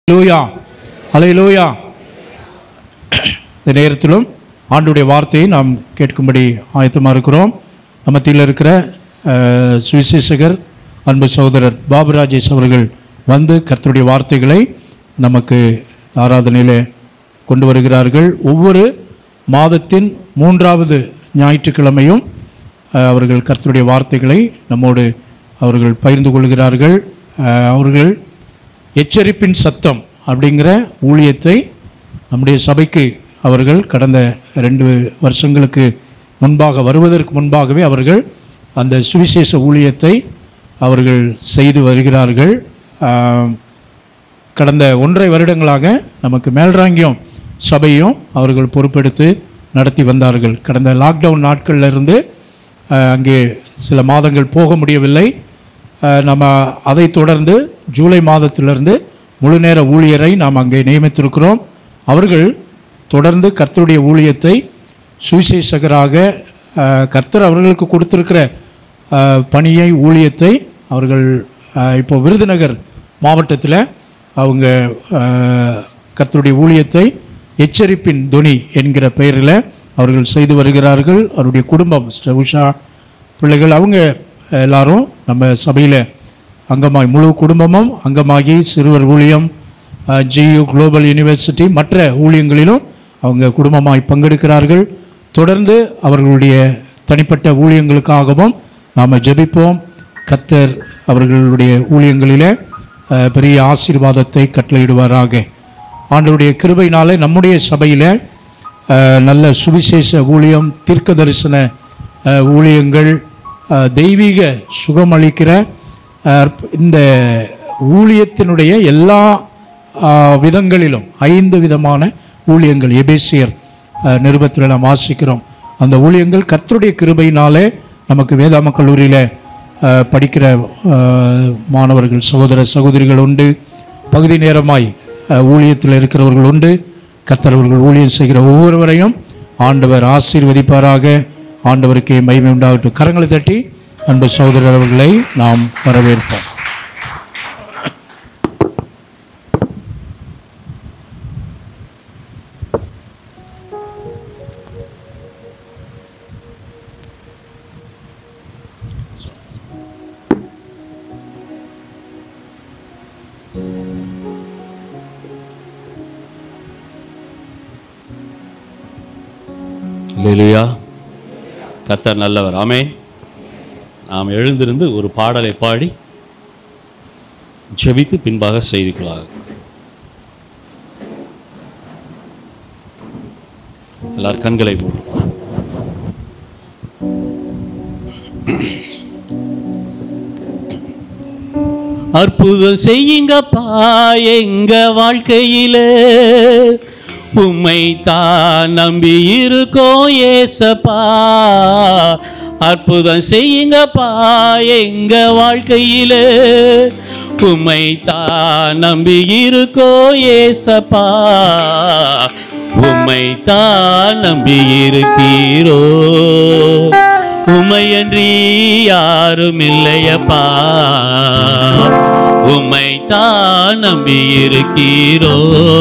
லூயா அலையிலூயா இந்த நேரத்திலும் ஆண்டுடைய வார்த்தையை நாம் கேட்கும்படி ஆயத்தமாக இருக்கிறோம் நம்ம மத்தியில் இருக்கிற அஹ், சுவிசேஷகர் அன்பு சகோதரர் பாபு ராஜேஷ் அவர்கள் வந்து கர்த்தருடைய வார்த்தைகளை நமக்கு ஆராதனையில் கொண்டு வருகிறார்கள் ஒவ்வொரு மாதத்தின் மூன்றாவது ஞாயிற்றுக்கிழமையும் அஹ், அவர்கள் கர்த்தருடைய வார்த்தைகளை நம்மோடு அவர்கள் பகிர்ந்து கொள்கிறார்கள் அஹ், அவர்கள் எச்சரிப்பின் சத்தம் அப்படிங்கிற ஊழியத்தை நம்முடைய சபைக்கு அவர்கள் கடந்த ரெண்டு வருஷங்களுக்கு முன்பாக வருவதற்கு முன்பாகவே அவர்கள் அந்த சுவிசேஷ ஊழியத்தை அவர்கள் செய்து வருகிறார்கள் ஆம், கடந்த ஒன்றரை வருடங்களாக நமக்கு மேல்ராங்கியம் சபையும் அவர்கள் பொறுப்பெடுத்து நடத்தி வந்தார்கள் கடந்த லாக்டவுன் நாட்கள்ல இருந்து அஹ், அங்கே சில மாதங்கள் போக முடியவில்லை அஹ், நம்ம அதைத் தொடர்ந்து ஜூலை மாதத்திலிருந்து முழு நேர ஊழியரை நாம் அங்கே நியமித்திருக்கிறோம் அவர்கள் தொடர்ந்து கர்த்தருடைய ஊழியத்தை சுவிசேஷகராக அஹ், கர்த்தர் அவர்களுக்கு கொடுத்திருக்கிற அஹ், பணியை ஊழியத்தை அவர்கள் அஹ், இப்போ விருதுநகர் மாவட்டத்தில் அவங்க அஹ், கர்த்தருடைய ஊழியத்தை எச்சரிப்பின் துணி என்கிற பெயரில் அவர்கள் செய்து வருகிறார்கள் அவருடைய குடும்பம் சிஸ்டர் உஷா பிள்ளைகள் அவங்க எல்லாரும் நம்ம சபையில் அங்கமாய் முழு குடும்பமும் அங்கமாகி சிறுவர் ஊழியம் ஜியு குளோபல் யூனிவர்சிட்டி மற்ற ஊழியங்களிலும் அவங்க குடும்பமாய் பங்கெடுக்கிறார்கள் தொடர்ந்து அவர்களுடைய தனிப்பட்ட ஊழியங்களுக்காகவும் நாம் ஜெபிப்போம் கத்தர் அவர்களுடைய ஊழியங்களிலே அஹ், பெரிய ஆசீர்வாதத்தை கட்டளையிடுவாராக ஆண்டவருடைய கிருபையினாலே நம்முடைய சபையில் அஹ், நல்ல சுவிசேஷ ஊழியம் தீர்க்க தரிசன அஹ், ஊழியங்கள் அஹ், தெய்வீக சுகமளிக்கிற அஹ், இந்த ஊழியத்தினுடைய எல்லா அஹ், விதங்களிலும் ஐந்து விதமான ஊழியங்கள் எபேசியர் அஹ், நிருபத்தில் நாம் வாசிக்கிறோம் அந்த ஊழியங்கள் கர்த்தருடைய கிருபையினாலே நமக்கு வேதாம கல்லூரியில் அஹ், படிக்கிற அஹ், மாணவர்கள் சகோதர சகோதரிகள் உண்டு பகுதி நேரமாய் அஹ், ஊழியத்தில் இருக்கிறவர்கள் உண்டு கர்த்தர் அவர்கள் ஊழியம் செய்கிற ஒவ்வொருவரையும் ஆண்டவர் ஆசீர்வதிப்பாராக ஆண்டவருக்கே மகிமை உண்டாகட்டும் கரங்களை தட்டி அன்பு சகோதரர் அவர்களை நாம் வரவேற்போம் அல்லேலூயா கத்தர் நல்லவர் ஆமென் நாம் எழுந்திருந்து ஒரு பாடலை பாடி ஜெபித்து பின்பாக செய்திக்குள்ளாக எல்லார் கண்களை மூடு அற்புதம் செய்யுங்கப்பா எங்க வாழ்க்கையில உம்மை தான் நம்பி இருக்கோம் ஏசப்பா அற்புதம் செய்யுங்கப்பா எங்க வாழ்க்கையில உம்மை தான் நம்பி இருக்கோம் ஏசப்பா உம்மை தான் நம்பி இருக்கீரோ உமையன்றி யாரும் இல்லையப்பா உம்மை தான் நம்பி இருக்கீரோ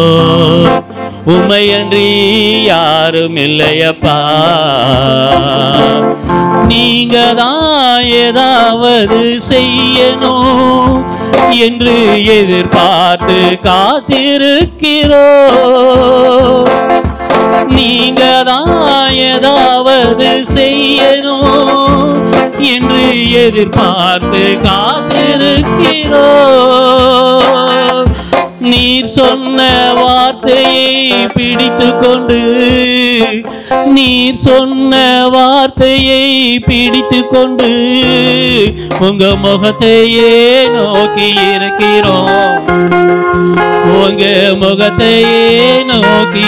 உமையன்றி யாரும் இல்லையப்பா நீங்க தான் ஏதாவது செய்யணும் என்று எதிர்பார்த்து காத்திருக்கிறோ நீங்க தான் ஏதாவது செய்யணும் என்று எதிர்பார்த்து காத்திருக்கிறோ நீர் சொன்ன வார்த்தையை பிடித்து கொண்டு நீர் சொன்ன வார்த்தையை பிடித்து கொண்டு உங்க முகத்தையே நோக்கி இருக்கிறோம் உங்க முகத்தையே நோக்கி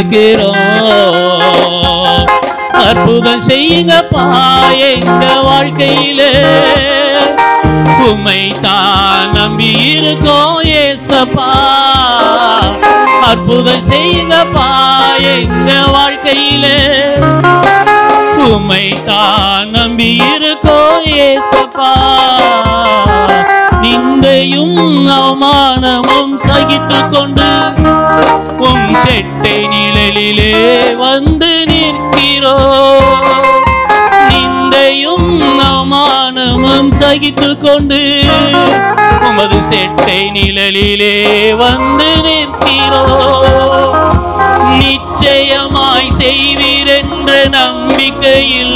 இருக்கிறோம் அற்புதம் செய்யுங்கப்பா எங்க வாழ்க்கையில உம்மை தான் நம்பி இருக்கோம் ஏசப்பா அற்புதம் செய்யுங்கப்பா எங்க வாழ்க்கையில உம்மை தான் நம்பி இருக்கோம் ஏசப்பா நிந்தை நிந்தையும் அவமானமும் சகித்து கொண்டு உம் செட்டை நிழலிலே வந்து நிற்கிறோ நிந்தையும் அவமானமும் சகித்து கொண்டு உமது செட்டை நிழலிலே வந்து நிற்கிறோ நிச்சயமாய் செய்வீர் என்ற நம்பிக்கையில்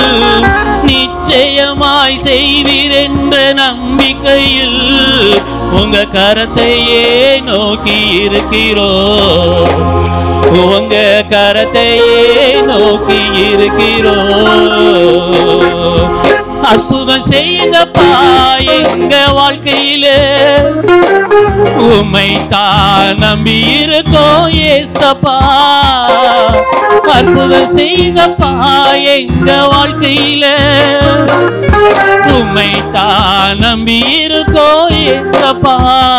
நிச்சயமாய் செய்வீர் என்ற நம்பிக்கையில் உங்க கரத்தையே நோக்கி இருக்கிறோ உங்க கரத்தையே நோக்கி இருக்கிறோ அற்புதம் செய்யுங்கப்பா எங்க வாழ்க்கையில உம்மை தான் நம்பி இருக்கோம் ஏசப்பா அற்புதம் செய்யுங்கப்பா எங்க வாழ்க்கையில உம்மை தான் நம்பி இருக்கோம் ஏசப்பா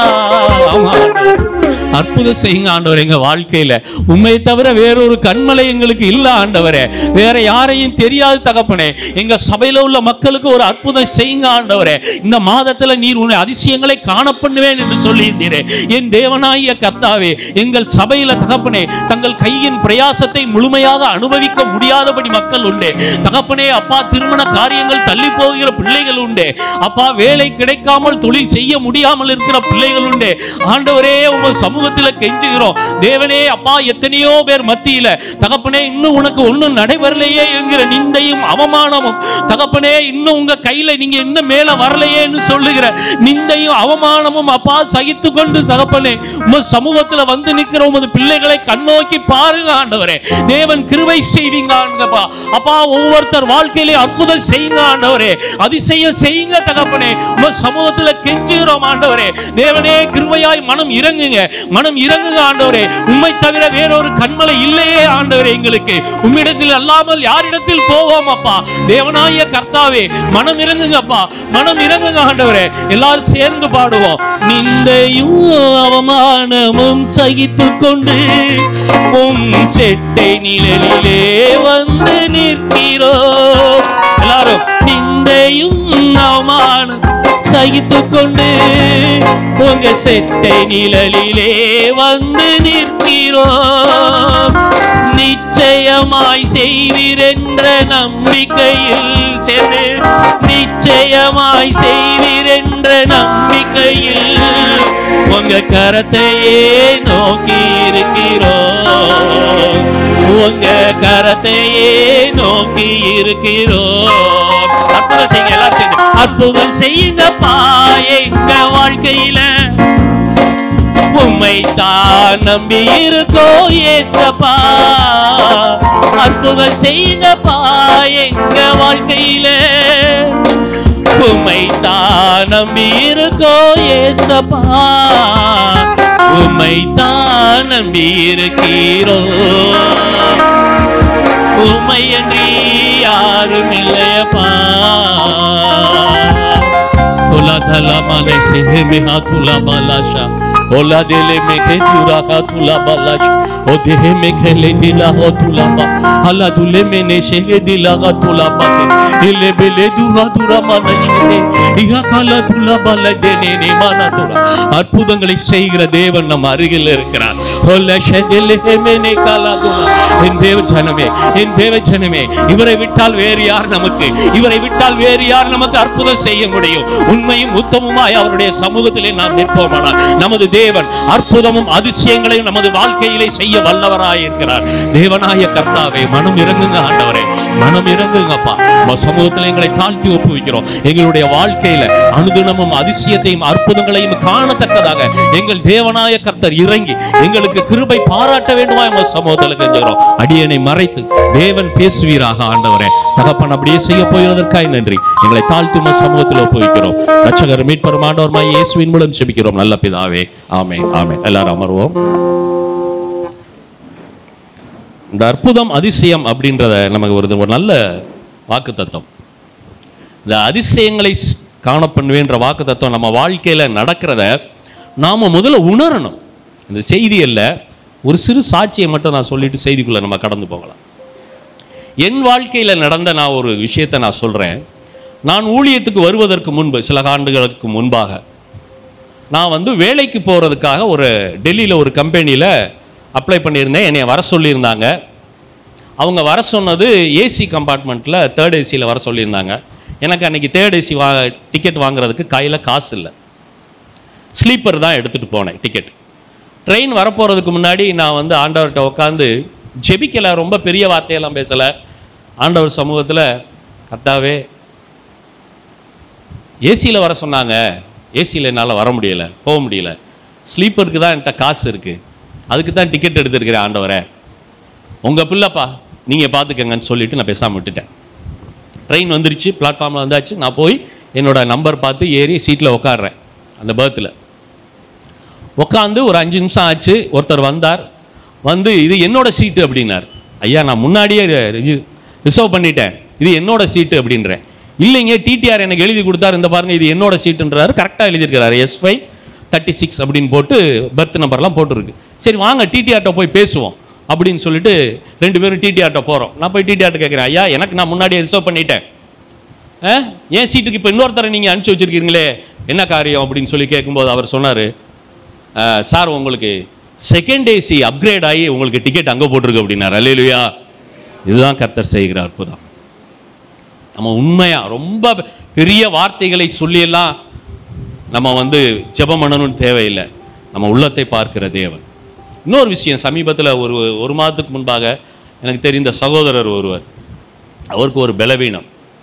ஆமா, ஆண்டவரே. அற்புதம் செய்யுங்க ஆண்டவர் எங்க வாழ்க்கையில உண்மை தவிர வேறொரு கண்மலை எங்களுக்கு இல்ல ஆண்டவரே வேற யாரையும் தெரியாது தகப்பனே எங்க சபையில உள்ள மக்களுக்கு ஒரு அற்புதம் செய்யுங்க ஆண்டவரே இந்த மாதத்துல நீர் உன்னை அதிசயங்களை காண பண்ணுவேன் என்று சொல்லியிருந்தீரே என் தேவனாகிய கர்த்தாவே எங்கள் சபையில தகப்பனே தங்கள் கையின் பிரயாசத்தை முழுமையாக அனுபவிக்க முடியாதபடி மக்கள் உண்டு தகப்பனே அப்பா திருமண காரியங்கள் தள்ளி போகிற பிள்ளைகள் உண்டு அப்பா வேலை கிடைக்காமல் தொழில் செய்ய முடியாமல் இருக்கிற பிள்ளைகள் உண்டு ஆண்டவரே உங்க சமூகத்துல கெஞ்சுகிறோம் தேவனே அப்பா எத்தனையோ பேர் மத்தியில தகப்பனே இன்னும் உனக்கு ஒண்ணும் நடைபெறலையே என்கிற நிந்தையும் அவமானமும் தகப்பனே இன்னும் உங்க கையில நீங்க இன்னும் மேல வரலையேன்னு சொல்லுகிற நிந்தையும் அவமானமும் அப்பா சகித்து கொண்டு தகப்பனே உம சமூகத்துல வந்து நிக்கிற உமது பிள்ளைகளை கண்ணோக்கி பாருங்க ஆண்டவரே தேவன் கிருபை செய்வீங்க ஆண்டப்பா அப்பா ஒவ்வொருத்தர் வாழ்க்கையிலே அற்புதம் செய்யுங்க ஆண்டவரே அதிசயம் செய்யுங்க தகப்பனே உம சமூகத்துல கெஞ்சுகிறோம் ஆண்டவரே தேவனே கிருபையாய் மனம் இறங்குங்க மனம் இறங்குங்க ஆண்டவரே உம்மை தவிர வேறொரு கண்மலை இல்லையே ஆண்டவரே எங்களுக்கு உம்மிடத்தில் அல்லாமல் யாரிடத்தில் போவோம் அப்பா தேவனாய கர்த்தாவே மனம் இறங்குங்கப்பா மனம் இறங்குங்க ஆண்டவரே எல்லாரும் சேர்ந்து பாடுவோம் நிந்தையும் அவமானமும் சகித்து கொண்டு உம் செட்டை நிழலிலே வந்து நிற்கிறோம் எல்லாரும் நிந்தையும் அவமானம் சகித்து கொண்டு உங்க செட்டை நிழலிலே வந்து நிற்கிறோம் நிச்சயமாய் செய்வீர் என்ற நம்பிக்கையில் சேர்ந்து நிச்சயமாய் செய்வீர் என்ற நம்பிக்கையில் உங்க கரத்தையே நோக்கி இருக்கிறோம் உங்க கரத்தையே நோக்கி இருக்கிறோம் அற்புதம் செய்யுங்க எல்லாரும் சேர்ந்து அற்புதம் செய்யுங்கப்பா எங்க வாழ்க்கையில உம்மை தான் நம்பி இருக்கோ ஏசப்பா அற்புதம் செய்யுங்கப்பா எங்க வாழ்க்கையில உம்மை தான் நம்பி இருக்கோ ஏசப்பா உம்மை தான் நம்பி இருக்கிறோ உம்மை என்று யாரும் இல்லையப்பா ओला थला माने से में हाथुला बालाशा ओला दिले में के तुरा का तुला बालाशा ओ देह में खेले दिला हो तुला बा हला दुले में ने से दिला का तुला बाते इले बेले दुवा दुरा माने से इहा काला तुला बाला देने ने माना तुरा அற்புதங்களை செய்கிற தேவன் நம் அருகில் இருக்கிறார் ஓல ஷெதிலே மேனே காலா துரா என் தேவ ஜனமே என் தேவ ஜனமே இவரை விட்டால் வேறு யார் நமக்கு இவரை விட்டால் வேறு யார் நமக்கு அற்புதம் செய்ய முடியும் உண்மையும் உத்தமமாய் அவருடைய சமூகத்திலே நாம் நிற்போமானால் நமது தேவன் அற்புதமும் அதிசயங்களையும் நமது வாழ்க்கையிலே செய்ய வல்லவராய் இருக்கிறார் தேவனாய கர்த்தாவே மனம் இறங்குங்க ஆண்டவரே மனம் இறங்குங்கப்பா உங்க சமூகத்தில் எங்களை தாழ்த்தி ஒப்புவிக்கிறோம் எங்களுடைய வாழ்க்கையில அனுதினமும் அதிசயத்தையும் அற்புதங்களையும் காணத்தக்கதாக எங்கள் தேவனாய கர்த்தர் இறங்கி எங்களுக்கு கிருபை பாராட்ட வேண்டுமா எங்க சமூகத்தில் கெஞ்சுகிறோம் அடியனை மறைத்து தேவன் பேசுவீராக ஆண்டவரே தகப்பன் அப்படியே செய்ய போகிறதற்காய் நன்றி எங்களை தாழ்த்தி உங்க சமூகத்தில் ஒப்புவிக்கிறோம் ரட்சகர் மீட்பரும் ஆண்டவருமாய் இயேசுவின் மூலம் செபிக்கிறோம் நல்ல பிதாவே ஆமே ஆமே எல்லாரும் அமர்வோம் இந்த அற்புதம் அதிசயம் அப்படின்றத நமக்கு ஒரு ஒரு நல்ல வாக்கு தத்துவம் இந்த அதிசயங்களை ஸ்- காண பண்ணுவேன்ற வாக்கு தத்துவம் நம்ம வாழ்க்கையில நடக்கிறத நாம முதல்ல உணரணும் இந்த செய்தியல்ல ஒரு சிறு சாட்சியை மட்டும் நான் சொல்லிட்டு செய்திக்குள்ள நம்ம கடந்து போகலாம் என் வாழ்க்கையில நடந்த நான் ஒரு விஷயத்தை நான் சொல்றேன் நான் ஊழியத்துக்கு வருவதற்கு முன்பு சில ஆண்டுகளுக்கு முன்பாக நான் வந்து வேலைக்கு போகிறதுக்காக ஒரு டெல்லியில் ஒரு கம்பெனியில் அப்ளை பண்ணியிருந்தேன் என்னை வர சொல்லியிருந்தாங்க அவங்க வர சொன்னது ஏசி கம்பார்ட்மெண்ட்டில் தேர்ட் ஏசியில் வர சொல்லியிருந்தாங்க எனக்கு அன்றைக்கி தேர்ட் ஏசி வா டிக்கெட் வாங்குறதுக்கு கையில் காசு இல்லை ஸ்லீப்பர் தான் எடுத்துகிட்டு போனேன் டிக்கெட் ட்ரெயின் வரப்போகிறதுக்கு முன்னாடி நான் வந்து ஆண்டவர்கிட்ட உட்காந்து ஜெபிக்கலை ரொம்ப பெரிய வார்த்தையெல்லாம் பேசலை ஆண்டவர் சமூகத்தில் கர்த்தாவே ஏசியில் வர சொன்னாங்க ஏசியில் என்னால் வர முடியல போக முடியல ஸ்லீப்பருக்கு தான் என்கிட்ட காசு இருக்குது அதுக்கு தான் டிக்கெட் எடுத்திருக்கிறேன் ஆண்டவரே உங்கள் பிள்ளைப்பா நீங்கள் பார்த்துக்கங்கன்னு சொல்லிட்டு நான் பேசாமல் விட்டுட்டேன் ட்ரெயின் வந்துருச்சு பிளாட்ஃபார்மில் வந்தாச்சு நான் போய் என்னோட நம்பர் பார்த்து ஏறி சீட்டில் உட்காடுறேன் அந்த பேர்த்தில் உட்காந்து ஒரு அஞ்சு நிமிஷம் ஆச்சு ஒருத்தர் வந்தார் வந்து இது என்னோட சீட்டு அப்படின்னார் ஐயா நான் முன்னாடியே ரிசர்வ் பண்ணிட்டேன் இது என்னோட சீட்டு அப்படின்றேன் இல்லைங்க டிடிஆர் எனக்கு எழுதி கொடுத்தாரு இந்த பாருங்க இது என்னோட சீட்டுன்றாரு கரெக்டாக எழுதியிருக்கிறாரு எஸ் ஃபைவ் தேர்ட்டி சிக்ஸ் அப்படின்னு போட்டு பர்த் நம்பர்லாம் போட்டுருக்கு சரி வாங்க டிடிஆர்ட்ட போய் பேசுவோம் அப்படின்னு சொல்லிட்டு ரெண்டு பேரும் டிடிஆர்ட்ட போகிறோம் நான் போய் டிடிஆர்ட்ட கேட்குறேன் ஐயா எனக்கு நான் முன்னாடியே ரிசர்வ் பண்ணிட்டேன் ஆ? என் சீட்டுக்கு இப்போ இன்னொருத்தரை நீங்கள் அனுப்பிச்சி வச்சிருக்கீங்களே என்ன காரியம் அப்படின்னு சொல்லி கேட்கும்போது அவர் சொன்னார் சார் உங்களுக்கு செகண்ட் ஏசி அப்கிரேட் ஆகி உங்களுக்கு டிக்கெட் அங்கே போட்டிருக்கு அப்படின்னார் அல்லேலுயா இதுதான் கர்த்தர் செய்கிற அற்புதம் நம்ம உண்மையா ரொம்ப பெரிய வார்த்தைகளை சொல்லியெல்லாம் நம்ம வந்து ஜெபம் பண்ணணும்னு தேவையில்லை நம்ம உள்ளத்தை பார்க்கிற தேவன் இன்னொரு விஷயம் சமீபத்தில் ஒரு ஒரு மாதத்துக்கு முன்பாக எனக்கு தெரிந்த சகோதரர் ஒருவர் அவருக்கு ஒரு பலவீனம்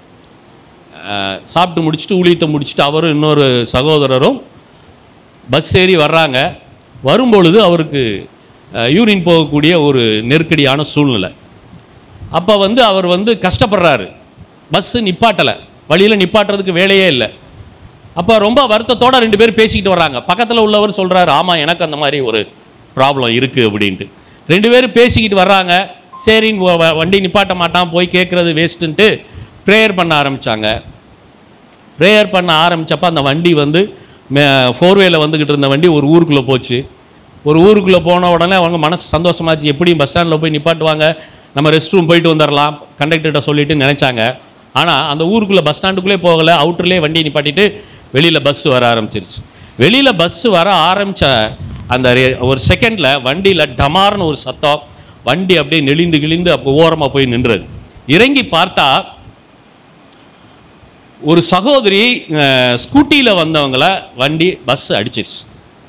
அஹ், சாப்பிட்டு முடிச்சுட்டு ஊழியத்தை முடிச்சுட்டு அவரும் இன்னொரு சகோதரரும் பஸ் ஏறி வர்றாங்க வரும்பொழுது அவருக்கு யூரின் போகக்கூடிய ஒரு நெருக்கடியான சூழ்நிலை அப்போ வந்து அவர் வந்து கஷ்டப்படுறாரு பஸ்ஸு நிப்பாட்டலை வழியில் நிப்பாட்டுறதுக்கு வேலையே இல்லை அப்போ ரொம்ப வருத்தத்தோட ரெண்டு பேரும் பேசிக்கிட்டு வர்றாங்க பக்கத்தில் உள்ளவர் சொல்கிறாரு ஆமாம் எனக்கு அந்த மாதிரி ஒரு ப்ராப்ளம் இருக்குது அப்படின்ட்டு ரெண்டு பேரும் பேசிக்கிட்டு வர்றாங்க சரின்னு வ- வ- வண்டி நிப்பாட்ட மாட்டான் போய் கேட்குறது வேஸ்ட்டுன்ட்டு ப்ரேயர் பண்ண ஆரம்பித்தாங்க ப்ரேயர் பண்ண ஆரம்பிச்சப்ப அந்த வண்டி வந்து ஃபோர்வேல வந்துக்கிட்டு இருந்த வண்டி ஒரு ஊருக்குள்ளே போச்சு ஒரு ஊருக்குள்ளே போன உடனே அவங்க மனசு சந்தோஷமாச்சு எப்படியும் பஸ் ஸ்டாண்டில் போய் நிப்பாட்டுவாங்க நம்ம ரெஸ்ட் ரூம் போயிட்டு வந்துடலாம் கண்டக்டர்கிட்ட சொல்லிட்டு நினச்சாங்க ஆனால் அந்த ஊருக்குள்ளே பஸ் ஸ்டாண்டுக்குள்ளே போகலை அவுட்டர்லேயே வண்டி நிப்பாட்டிட்டு வெளியில் பஸ் வர ஆரம்பிச்சிருச்சு வெளியில் பஸ் வர ஆரம்பித்த அந்த ரெ- ஒரு செகண்டில் வண்டியில் டமார்னு ஒரு சத்தம் வண்டி அப்படியே நெளிந்து கிழிந்து அப்போ ஓரமாக போய் நின்றது இறங்கி பார்த்தா ஒரு சகோதரி ஸ்கூட்டியில் வந்தவங்கள வண்டி பஸ் அடிச்சிச்சு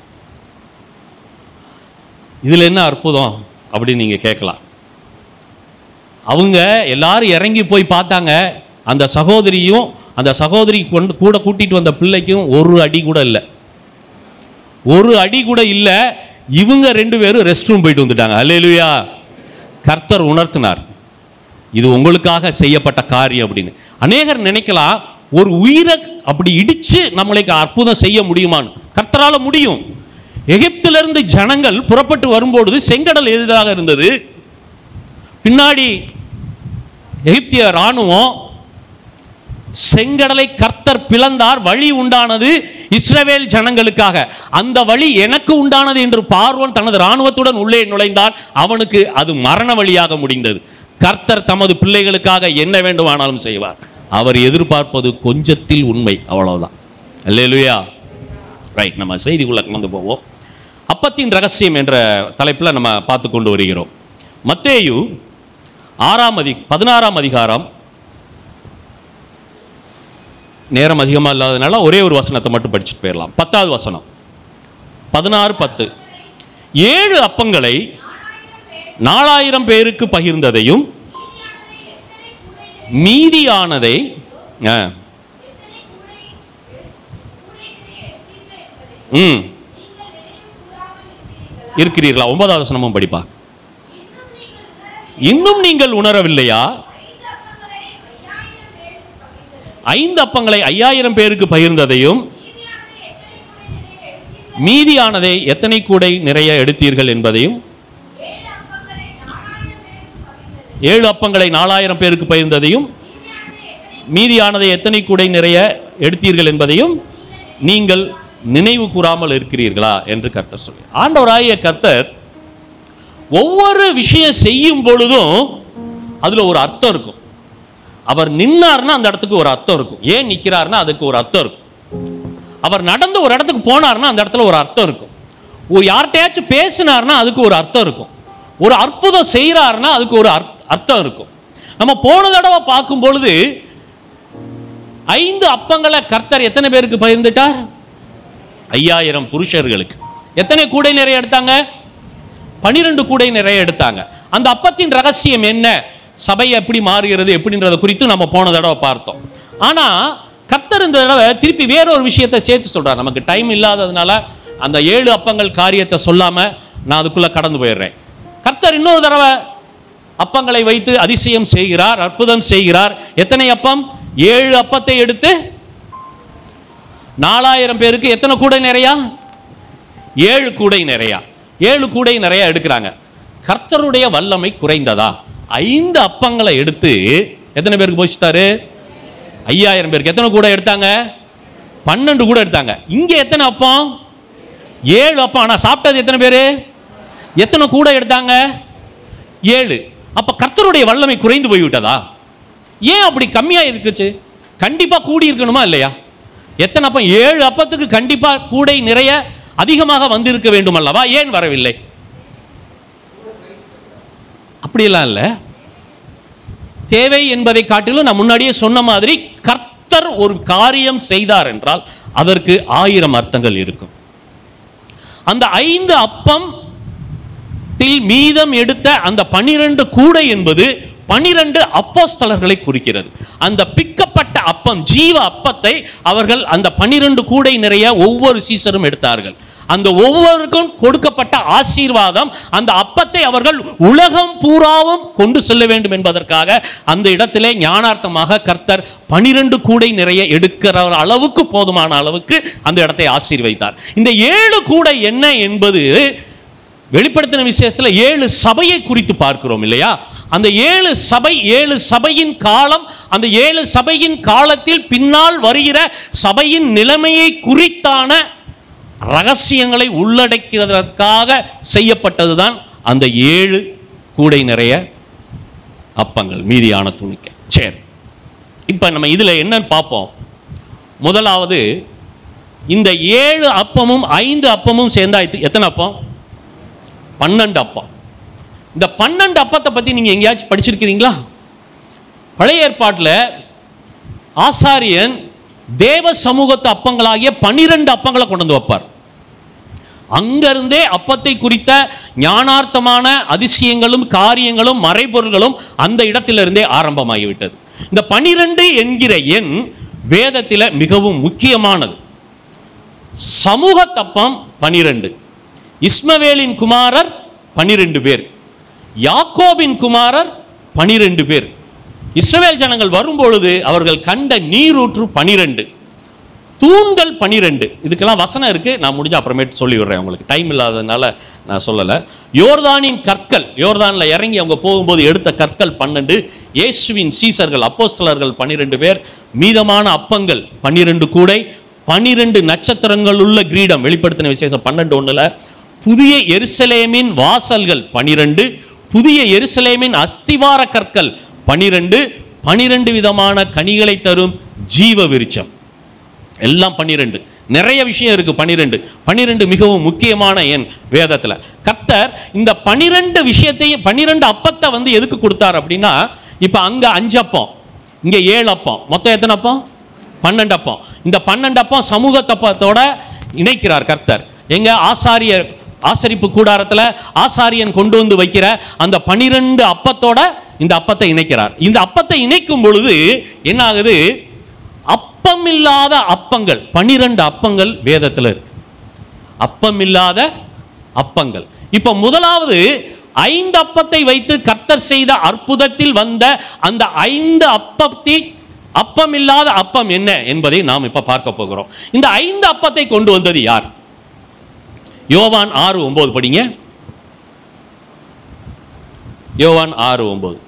இதில் என்ன அற்புதம் அப்படின்னு நீங்கள் கேட்கலாம் அவங்க எல்லாரும் இறங்கி போய் பார்த்தாங்க அந்த சகோதரியும் அந்த சகோதரி கொண்டு கூட கூட்டிட்டு வந்த பிள்ளைக்கும் ஒரு அடி கூட இல்லை ஒரு அடி கூட இல்லை இவங்க ரெண்டு பேரும் ரெஸ்ட் ரூம் போயிட்டு வந்துட்டாங்க அல்லேலுயா கர்த்தர் உணர்த்தினார் இது உங்களுக்காக செய்யப்பட்ட காரியம் அப்படின்னு அநேகர் நினைக்கலாம் ஒரு உயிரை அப்படி இடிச்சு நம்மளுக்கு அற்புதம் செய்ய முடியுமான்னு கர்த்தரால முடியும் எகிப்திலிருந்து ஜனங்கள் புறப்பட்டு வரும்பொழுது செங்கடல் எதிராக இருந்தது பின்னாடி எகிப்திய ராணுவம் செங்கடலை கர்த்தர் பிளந்தார் வழி உண்டானது இஸ்ரவேல் ஜனங்களுக்காக அந்த வழி எனக்கு உண்டானது என்று பார்வோன் தனது ராணுவத்துடன் உள்ளே நுழைந்தான் அவனுக்கு அது மரண வழியாக முடிந்தது கர்த்தர் தமது பிள்ளைகளுக்காக என்ன வேண்டுமானாலும் செய்வார் அவர் எதிர்பார்ப்பது கொஞ்சத்தில் உண்மை அவ்வளவுதான் அல்லேலுயா ரைட் நம்ம செய்திக்குள்ள கலந்து போவோம் அப்பத்தின் ரகசியம் என்ற தலைப்பில் நம்ம பார்த்து கொண்டு வருகிறோம் மத்தேயு ஆறாம் அதி பதினாறாம் அதிகாரம் நேரம் அதிகமாக இல்லாததுனால ஒரே ஒரு வசனத்தை மட்டும் படிச்சுட்டு போயிடலாம் பத்தாவது வசனம் பதினாறு பத்து ஏழு அப்பங்களை நாலாயிரம் பேருக்கு பகிர்ந்ததையும் மீதியானதை ஆ. ம் இருக்கிறீர்களா ஒன்பதாவது வசனமும் படிப்பா இன்னும் நீங்கள் உணரவில்லையா ஐந்து அப்பங்களை ஐயாயிரம் பேருக்கு பகிர்ந்ததையும் மீதியானதை எத்தனை கூடை நிறைய எடுத்தீர்கள் என்பதையும் ஏழு அப்பங்களை நாலாயிரம் பேருக்கு பகிர்ந்ததையும் மீதியானதை எத்தனை கூடை நிறைய எடுத்தீர்கள் என்பதையும் நீங்கள் நினைவு கூறாமல் இருக்கிறீர்களா என்று கர்த்தர் சொல்லி ஆண்டவராகிய கர்த்தர் ஒவ்வொரு விஷயம் செய்யும் பொழுதும் அதுல ஒரு அர்த்தம் இருக்கும் அவர் நின்னார்னா அந்த இடத்துக்கு ஒரு அர்த்தம் இருக்கும் ஏன் நிக்கிறார்னா அதுக்கு ஒரு அர்த்தம் இருக்கும் அவர் நடந்து ஒரு இடத்துக்கு போனார்னா அந்த இடத்துல ஒரு அர்த்தம் இருக்கும் ஒரு யார்கிட்டயாச்சும் பேசினார்னா அதுக்கு ஒரு அர்த்தம் இருக்கும் ஒரு அற்புதம் செய்கிறாருன்னா அதுக்கு ஒரு அர்த்- அர்த்தம் இருக்கும் நம்ம போன தடவை பார்க்கும் பொழுது ஐந்து அப்பங்களை கர்த்தர் எத்தனை பேருக்கு பகிர்ந்துட்டார் ஐயாயிரம் புருஷர்களுக்கு எத்தனை கூடை நிறைய எடுத்தாங்க பனிரெண்டு கூடை நிறைய எடுத்தாங்க அந்த அப்பத்தின் ரகசியம் என்ன சபை எப்படி மாறுகிறது எப்படின்றத குறித்து நம்ம போன தடவை பார்த்தோம் ஆனா கர்த்தர் இந்த தடவை திருப்பி வேறொரு விஷயத்தை சேர்த்து சொல்றார் நமக்கு டைம் இல்லாததுனால அந்த ஏழு அப்பங்கள் காரியத்தை சொல்லாம நான் அதுக்குள்ள கடந்து போயிடுறேன் கர்த்தர் இன்னொரு தடவை அப்பங்களை வைத்து அதிசயம் செய்கிறார் அற்புதம் செய்கிறார் எத்தனை அப்பம் ஏழு அப்பத்தை எடுத்து நாலாயிரம் பேருக்கு எத்தனை கூடை நிறையா ஏழு கூடை நிறையா ஏழு கூடை நிறைய எடுக்கிறாங்க கர்த்தருடைய வல்லமை குறைந்ததா ஐந்து அப்பங்களை எடுத்து எத்தனை பேருக்கு போஷித்தாரு ஐயாயிரம் பேருக்கு எத்தனை கூடை எடுத்தாங்க பன்னெண்டு கூட எடுத்தாங்க இங்க எத்தனை அப்பம் ஏழு அப்பம் ஆனா சாப்பிட்டது எத்தனை பேரு எத்தனை கூடை எடுத்தாங்க ஏழு அப்ப கர்த்தருடைய வல்லமை குறைந்து போய்விட்டதா ஏன் அப்படி கம்மியா இருக்குச்சு கண்டிப்பா கூடி இருக்கணுமா இல்லையா எத்தனை அப்பம் ஏழு அப்பத்துக்கு கண்டிப்பா கூடை நிறைய அதிகமாக வந்திருக்க வேண்டும் அல்லவா ஏன் வரவில்லை அப்படியெல்லாம் இல்லை தேவை என்பதை காட்டிலும் நான் முன்னாடியே சொன்ன மாதிரி கர்த்தர் ஒரு காரியம் செய்தார் என்றால் அதற்கு ஆயிரம் அர்த்தங்கள் இருக்கும் அந்த ஐந்து அப்பம் தில் மீதம் எடுத்த அந்த பனிரெண்டு கூடை என்பது பனிரெண்டு அப்போஸ்தலர்களை குறிக்கிறது அந்த பிக்கப்பட்ட அப்பம் ஜீவ அப்பத்தை அவர்கள் அந்த பனிரெண்டு கூடை நிறைய ஒவ்வொரு சீசரும் எடுத்தார்கள் அந்த ஒவ்வொருக்கும் கொடுக்கப்பட்ட ஆசீர்வாதம் அந்த அப்பத்தை அவர்கள் உலகம் பூராவும் கொண்டு செல்ல வேண்டும் என்பதற்காக அந்த இடத்திலே ஞானார்த்தமாக கர்த்தர் பனிரெண்டு கூடை நிறைய எடுக்கிற அளவுக்கு போதுமான அளவுக்கு அந்த இடத்தை ஆசீர்வைத்தார் இந்த ஏழு கூடை என்ன என்பது வெளிப்படுத்தின விசேஷத்துல ஏழு சபையை குறித்து பார்க்கிறோம் இல்லையா அந்த ஏழு சபை ஏழு சபையின் காலம் அந்த ஏழு சபையின் காலத்தில் பின்னால் வருகிற சபையின் நிலைமையை குறித்தான ரகசியங்களை உள்ளடக்கிறதற்காக செய்யப்பட்டதுதான் அந்த ஏழு கூடை நிறைய அப்பங்கள் மீதியான துணிக்க சரி இப்போ நம்ம இதில் என்னன்னு பார்ப்போம் முதலாவது இந்த ஏழு அப்பமும் ஐந்து அப்பமும் சேர்ந்தா எத்த- எத்தனை அப்பம் பன்னெண்டு அப்பம் இந்த பன்னெண்டு அப்பத்தை பற்றி நீங்கள் எங்கேயாச்சும் படிச்சிருக்கிறீங்களா பழைய ஏற்பாட்டில் ஆசாரியன் தேவ சமூகத்து அப்பங்களாகிய பன்னிரெண்டு அப்பங்களை கொண்டு வந்து வைப்பார் அங்கிருந்தே அப்பத்தை குறித்த ஞானார்த்தமான அதிசயங்களும் காரியங்களும் மறைபொருள்களும் அந்த இடத்திலிருந்தே ஆரம்பமாகிவிட்டது இந்த பனிரெண்டு என்கிற எண் வேதத்தில் மிகவும் முக்கியமானது சமூக தப்பம் பனிரெண்டு இஸ்மவேலின் குமாரர் பனிரெண்டு பேர் யாக்கோபின் குமாரர் பனிரெண்டு பேர் இஸ்ரவேல் ஜனங்கள் வரும்பொழுது அவர்கள் கண்ட நீரூற்று பனிரெண்டு தூண்கள் பனிரெண்டு இதுக்கெல்லாம் வசனம் இருக்கு நான் முடிஞ்ச அப்புறமேட்டு சொல்லி விடுறேன் உங்களுக்கு டைம் இல்லாததுனால நான் சொல்லலை யோர்தானின் கற்கள் யோர்தானில் இறங்கி அவங்க போகும்போது எடுத்த கற்கள் பன்னெண்டு இயேசுவின் சீசர்கள் அப்போஸ்தலர்கள் பன்னிரெண்டு பேர் மீதமான அப்பங்கள் பன்னிரெண்டு கூடை பன்னிரெண்டு நட்சத்திரங்கள் உள்ள கிரீடம் வெளிப்படுத்தின விசேஷம் பன்னெண்டு ஒண்ணுல புதிய எருசலேமின் வாசல்கள் பனிரெண்டு புதிய எருசலேமின் அஸ்திவார கற்கள் பனிரெண்டு பனிரெண்டு விதமான கனிகளை தரும் ஜீவ விருட்சம் எல்லாம் பன்னிரெண்டு நிறைய விஷயம் இருக்கு பன்னிரெண்டு பன்னிரெண்டு மிகவும் முக்கியமான எண் வேதத்துல கர்த்தர் இந்த பன்னிரெண்டு விஷயத்தையும் பன்னிரெண்டு அப்பத்தை வந்து எதுக்கு கொடுத்தார் அப்படின்னா இப்ப அங்க அஞ்சு அப்பம் இங்க ஏழு அப்பம் மொத்தம் எத்தனை அப்பம் பன்னெண்டு அப்பம் இந்த பன்னெண்டு அப்பம் சமூக தப்பத்தோட இணைக்கிறார் கர்த்தர் எங்க ஆசாரிய ஆசரிப்பு கூடாரத்துல ஆசாரியன் கொண்டு வந்து வைக்கிற அந்த பனிரெண்டு அப்பத்தோட இந்த அப்பத்தை இணைக்கிறார் இந்த அப்பத்தை இணைக்கும் பொழுது என்ன ஆகுது அப்பமில்லாத அப்பங்கள் பனிரெண்டு அப்பங்கள் வேதத்தில் இருக்கு அப்பமில்லாத அப்பங்கள் இப்ப முதலாவது ஐந்து அப்பத்தை வைத்து கர்த்தர் செய்த அற்புதத்தில் வந்த அந்த ஐந்து அப்பத்தை அப்பமில்லாத அப்பம் என்ன என்பதை நாம் இப்ப பார்க்க போகிறோம் இந்த ஐந்து அப்பத்தை கொண்டு வந்தது யார் யோவான் ஆறு ஒன்பது படிங்க யோவான் ஆறு ஒன்பது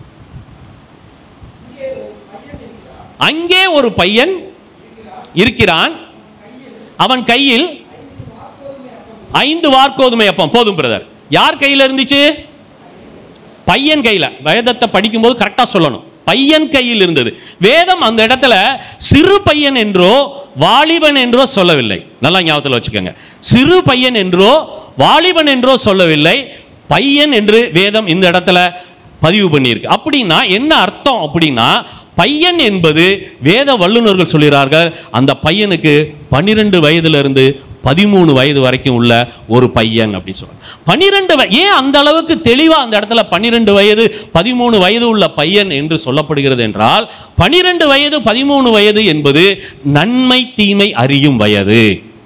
அங்கே ஒரு பையன் இருக்கிறான் அவன் கையில் ஐந்து வார்கோதுமை அப்பம் போதும் பிரதர் யார் கையில் இருந்துச்சு பையன் கையில் வேதத்தை படிக்கும்போது கரெக்டாக சொல்லணும் பையன் கையில் இருந்தது வேதம் அந்த இடத்துல சிறு பையன் என்றோ வாலிபன் என்றோ சொல்லவில்லை நல்லா ஞாபகத்தில் வச்சுக்கோங்க சிறு பையன் என்றோ வாலிபன் என்றோ சொல்லவில்லை பையன் என்று வேதம் இந்த இடத்துல பதிவு பண்ணியிருக்கு அப்படின்னா என்ன அர்த்தம் அப்படின்னா பையன் என்பது வேத வல்லுநர்கள் சொல்கிறார்கள் அந்த பையனுக்கு பன்னிரெண்டு வயதிலிருந்து பதிமூணு வயது வரைக்கும் உள்ள ஒரு பையன் அப்படின்னு சொல்றாங்க பன்னிரெண்டு வய- ஏன் அந்த அளவுக்கு தெளிவா அந்த இடத்துல பன்னிரெண்டு வயது பதிமூணு வயது உள்ள பையன் என்று சொல்லப்படுகிறது என்றால் பன்னிரெண்டு வயது பதிமூணு வயது என்பது நன்மை தீமை அறியும் வயது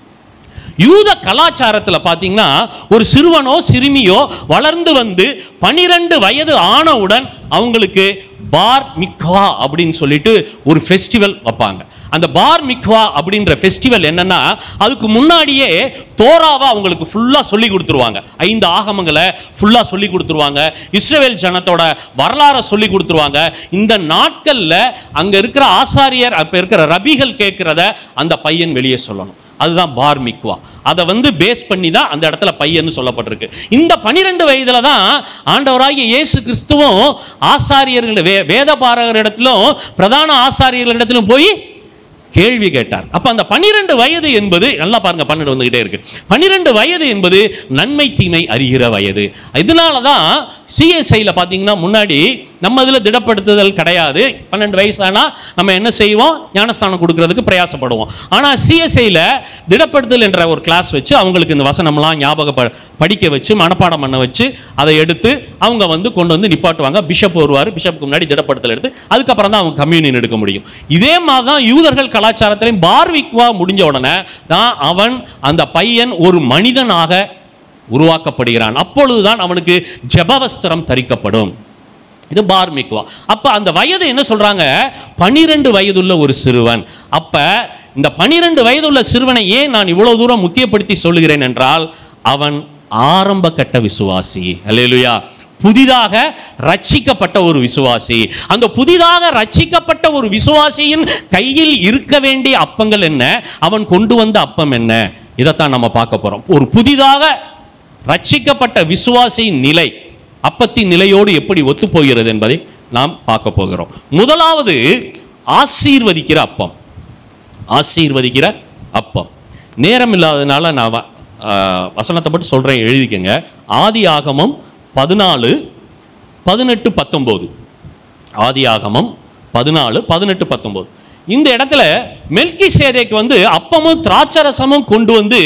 யூத கலாச்சாரத்துல பாத்தீங்கன்னா ஒரு சிறுவனோ சிறுமியோ வளர்ந்து வந்து பனிரெண்டு வயது ஆனவுடன் அவங்களுக்கு பார் மிக்வா அப்படின்னு சொல்லிட்டு ஒரு ஃபெஸ்டிவல் வைப்பாங்க அந்த பார் மிக்வா அப்படின்ற ஃபெஸ்டிவல் என்னன்னா அதுக்கு முன்னாடியே தோராவை அவங்களுக்கு ஃபுல்லா சொல்லி கொடுத்துருவாங்க ஐந்து ஆகமங்களை ஃபுல்லா சொல்லி கொடுத்துருவாங்க இஸ்ரவேல் ஜனத்தோட வரலாறை சொல்லி கொடுத்துருவாங்க இந்த நாட்கள்ல அங்க இருக்கிற ஆசாரியர் அப்ப இருக்கிற ரபிகள் கேட்கிறத அந்த பையன் வெளியே சொல்லணும் அதுதான் பார் மிக்வா அதை வந்து பேஸ் பண்ணி தான் அந்த இடத்துல பையன்னு சொல்லப்பட்டிருக்கு இந்த பனிரெண்டு வயதுல தான் ஆண்டவராகிய இயேசு கிறிஸ்துவும் ஆசாரியர்கள் வே வேத பாரகரிடத்திலும் பிரதான ஆசாரியர்களிடத்திலும் போய் கேள்வி கேட்டார் அப்ப அந்த பன்னிரெண்டு வயது என்பது நல்லா பாருங்க பன்னெண்டு வந்துகிட்டே இருக்கு பன்னிரெண்டு வயது என்பது நன்மை தீமை அறிகிற வயது இதனால தான் சிஎஸ்ஐயில் பார்த்தீங்கன்னா முன்னாடி நம்ம இதில் திடப்படுத்துதல் கிடையாது பன்னெண்டு வயசு ஆனா நம்ம என்ன செய்வோம் ஞானஸ்தானம் கொடுக்கறதுக்கு பிரயாசப்படுவோம் ஆனால் சிஎஸ்ஐயில் திடப்படுத்துதல் என்ற ஒரு கிளாஸ் வச்சு அவங்களுக்கு இந்த வசனம்லாம் ஞாபக ப- படிக்க வச்சு மனப்பாடம் பண்ண வச்சு அதை எடுத்து அவங்க வந்து கொண்டு வந்து நிப்பாட்டுவாங்க பிஷப் வருவார் பிஷப்புக்கு முன்னாடி திடப்படுத்தல் எடுத்து அதுக்கப்புறம் தான் அவங்க கம்யூனியன் எடுக்க முடியும் இதே மாதிரி தான் யூதர்கள் கலாச்சாரத்திலையும் பார்விக்வா முடிஞ்ச உடனே தான் அவன் அந்த பையன் ஒரு மனிதனாக உருவாக்கப்படுகிறான் அப்பொழுதுதான் அவனுக்கு ஜெபவஸ்திரம் தரிக்கப்படும் இது பார்மிக்வா அப்ப அந்த வயது என்ன சொல்றாங்க பனிரெண்டு வயதுள்ள ஒரு சிறுவன் அப்ப இந்த பனிரெண்டு வயதுள்ள சிறுவனை ஏன் நான் இவ்வளவு தூரம் முக்கியப்படுத்தி சொல்லுகிறேன் என்றால் அவன் ஆரம்ப கட்ட விசுவாசி அல்லேலூயா புதிதாக ரட்சிக்கப்பட்ட ஒரு விசுவாசி அந்த புதிதாக ரட்சிக்கப்பட்ட ஒரு விசுவாசியின் கையில் இருக்க வேண்டிய அப்பங்கள் என்ன அவன் கொண்டு வந்த அப்பம் என்ன இதைத்தான் நம்ம பார்க்க போறோம் ஒரு புதிதாக ரட்சிக்கப்பட்ட விசுவாசியின் நிலை அப்பத்தின் நிலையோடு எப்படி ஒத்துப்போகிறது என்பதை நாம் பார்க்க போகிறோம் முதலாவது ஆசீர்வதிக்கிற அப்பம் ஆசீர்வதிக்கிற அப்பம் நேரம் இல்லாததுனால நான் வ- ஆ, வசனத்தை மட்டும் சொல்றேன் எழுதிக்கங்க ஆதி ஆகமம் பதினாலு பதினெட்டு பத்தொம்போது ஆதி ஆகமம் பதினாலு பதினெட்டு பத்தொம்போது இந்த இடத்துல மெல்கி சேதைக்கு வந்து அப்பமும் திராட்சரசமும் கொண்டு வந்து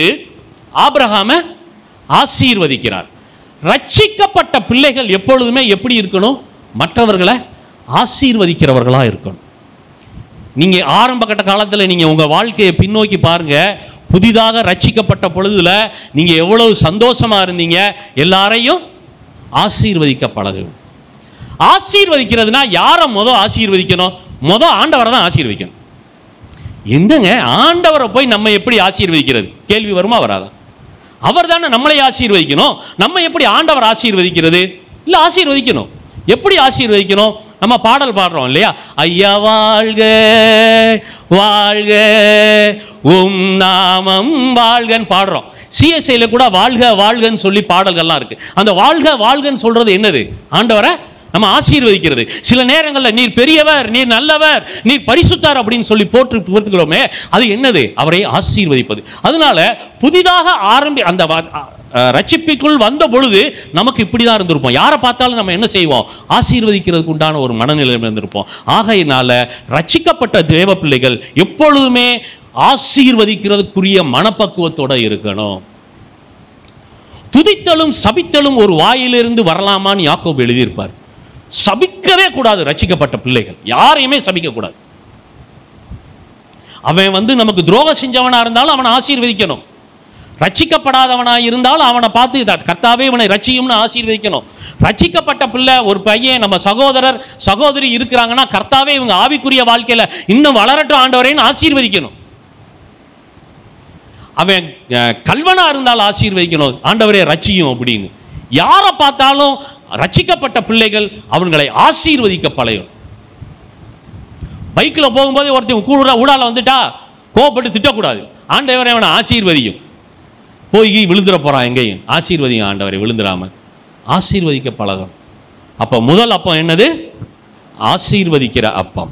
ஆபிரகாம ஆசீர்வதிக்கிறார் ரட்சிக்கப்பட்ட பிள்ளைகள் எப்பொழுதுமே எப்படி இருக்கணும் மற்றவர்களை ஆசீர்வதிக்கிறவர்களா இருக்கணும் நீங்க ஆரம்ப கட்ட காலத்துல நீங்க உங்க வாழ்க்கையை பின்னோக்கி பாருங்க புதிதாக ரட்சிக்கப்பட்ட பொழுதுல நீங்க எவ்வளவு சந்தோஷமா இருந்தீங்க எல்லாரையும் ஆசீர்வதிக்க பழகு ஆசீர்வதிக்கிறதுனா யாரை முத ஆசீர்வதிக்கணும் முத ஆண்டவரை தான் ஆசீர்வதிக்கணும் என்னங்க ஆண்டவரை போய் நம்ம எப்படி ஆசீர்வதிக்கிறது கேள்வி வருமா வராதா அவர் தானே நம்மளை ஆசீர்வதிக்கணும் நம்ம எப்படி ஆண்டவர் ஆசீர்வதிக்கிறது இல்லை ஆசீர்வதிக்கணும் எப்படி ஆசீர்வதிக்கணும் நம்ம பாடல் பாடுறோம் இல்லையா ஐயா வாழ்க வாழ்க உம் நாமம் வாழ்கன்னு பாடுறோம் சிஎஸ்ஐல கூட வாழ்க வாழ்கன்னு சொல்லி பாடல்கள்லாம் இருக்கு அந்த வாழ்க வாழ்கன்னு சொல்றது என்னது ஆண்டவரை நம்ம ஆசீர்வதிக்கிறது சில நேரங்களில் நீர் பெரியவர் நீர் நல்லவர் நீர் பரிசுத்தார் அப்படின்னு சொல்லி போற்று பொறுத்துக்கிறோமே அது என்னது அவரை ஆசீர்வதிப்பது அதனால புதிதாக ஆரம்பி அந்த வ- அ- அ- ரட்சிப்பிற்குள் வந்த பொழுது நமக்கு இப்படி தான் இருந்திருப்போம் யாரை பார்த்தாலும் நம்ம என்ன செய்வோம் ஆசீர்வதிக்கிறதுக்கு உண்டான ஒரு மனநிலையில் இருந்திருப்போம் ஆகையினால ரட்சிக்கப்பட்ட தேவ பிள்ளைகள் எப்பொழுதுமே ஆசீர்வதிக்கிறதுக்குரிய மனப்பக்குவத்தோட இருக்கணும் துதித்தலும் சபித்தலும் ஒரு வாயிலிருந்து வரலாமான்னு யாக்கோபு எழுதியிருப்பார் சபிக்கவே கூடாது ரட்சிக்கப்பட்ட பிள்ளைகள் யாரையுமே சபிக்க கூடாது அவன் வந்து நமக்கு துரோகம் செஞ்சவனா இருந்தாலும் அவனை ஆசீர்வதிக்கணும் ரட்சிக்கப்படாதவனா இருந்தாலும் அவனை பார்த்து "இதா, கர்த்தாவே இவனை ரட்சியும்னு ஆசீர்வதிக்கணும் ரட்சிக்கப்பட்ட பிள்ளை ஒரு பையன் நம்ம சகோதரர் சகோதரி இருக்கிறாங்கன்னா கர்த்தாவே இவங்க ஆவிக்குரிய வாழ்க்கையில இன்னும் வளரட்டும் ஆண்டவரேன்னு ஆசீர்வதிக்கணும் அவன் அஹ், கல்வனா இருந்தாலும் ஆசீர்வதிக்கணும் ஆண்டவரே ரட்சியும் அப்படின்னு யாரை பார்த்தாலும் ரட்சிக்கப்பட்ட பிள்ளைகள் அவங்களை ஆசீர்வதிக்க பழையும் பைக்கில் போகும்போது ஒருத்தன் கூட ஊடால வந்துட்டா கோவப்பட்டு திட்டக்கூடாது ஆண்டவரை அவனை ஆசீர்வதியும் போய் விழுந்துட போறான் எங்கேயும் ஆசீர்வதியும் ஆண்டவரை விழுந்துடாம ஆசீர்வதிக்க பழகும் அப்ப முதல் அப்பம் என்னது ஆசீர்வதிக்கிற அப்பம்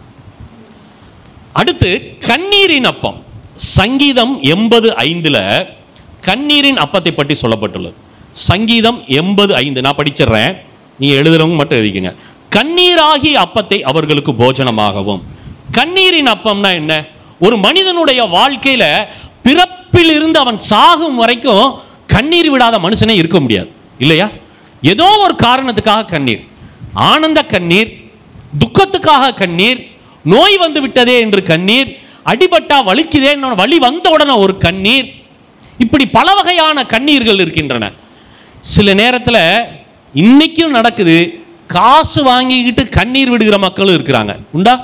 அடுத்து கண்ணீரின் அப்பம் சங்கீதம் எண்பது ஐந்துல கண்ணீரின் அப்பத்தை பற்றி சொல்லப்பட்டுள்ளது சங்கீதம் எண்பது ஐந்து நான் படிச்சிடுறேன் நீங்க எழுதுறவங்க மட்டும் எழுதிக்கங்க கண்ணீராகி அப்பத்தை அவர்களுக்கு போஜனமாகவும் கண்ணீரின் அப்பம்னா என்ன ஒரு மனிதனுடைய வாழ்க்கையில பிறப்பிலிருந்து அவன் சாகும் வரைக்கும் கண்ணீர் விடாத மனுஷனே இருக்க முடியாது இல்லையா ஏதோ ஒரு காரணத்துக்காக கண்ணீர் ஆனந்த கண்ணீர் துக்கத்துக்காக கண்ணீர் நோய் வந்து விட்டதே என்று கண்ணீர் அடிபட்டா வலிக்குதே வலி வந்த உடனே ஒரு கண்ணீர் இப்படி பல வகையான கண்ணீர்கள் இருக்கின்றன சில நேரத்தில் இன்னைக்கும் நடக்குது காசு வாங்கிக்கிட்டு கண்ணீர் விடுகிற மக்களும் இருக்கிறாங்க உண்டா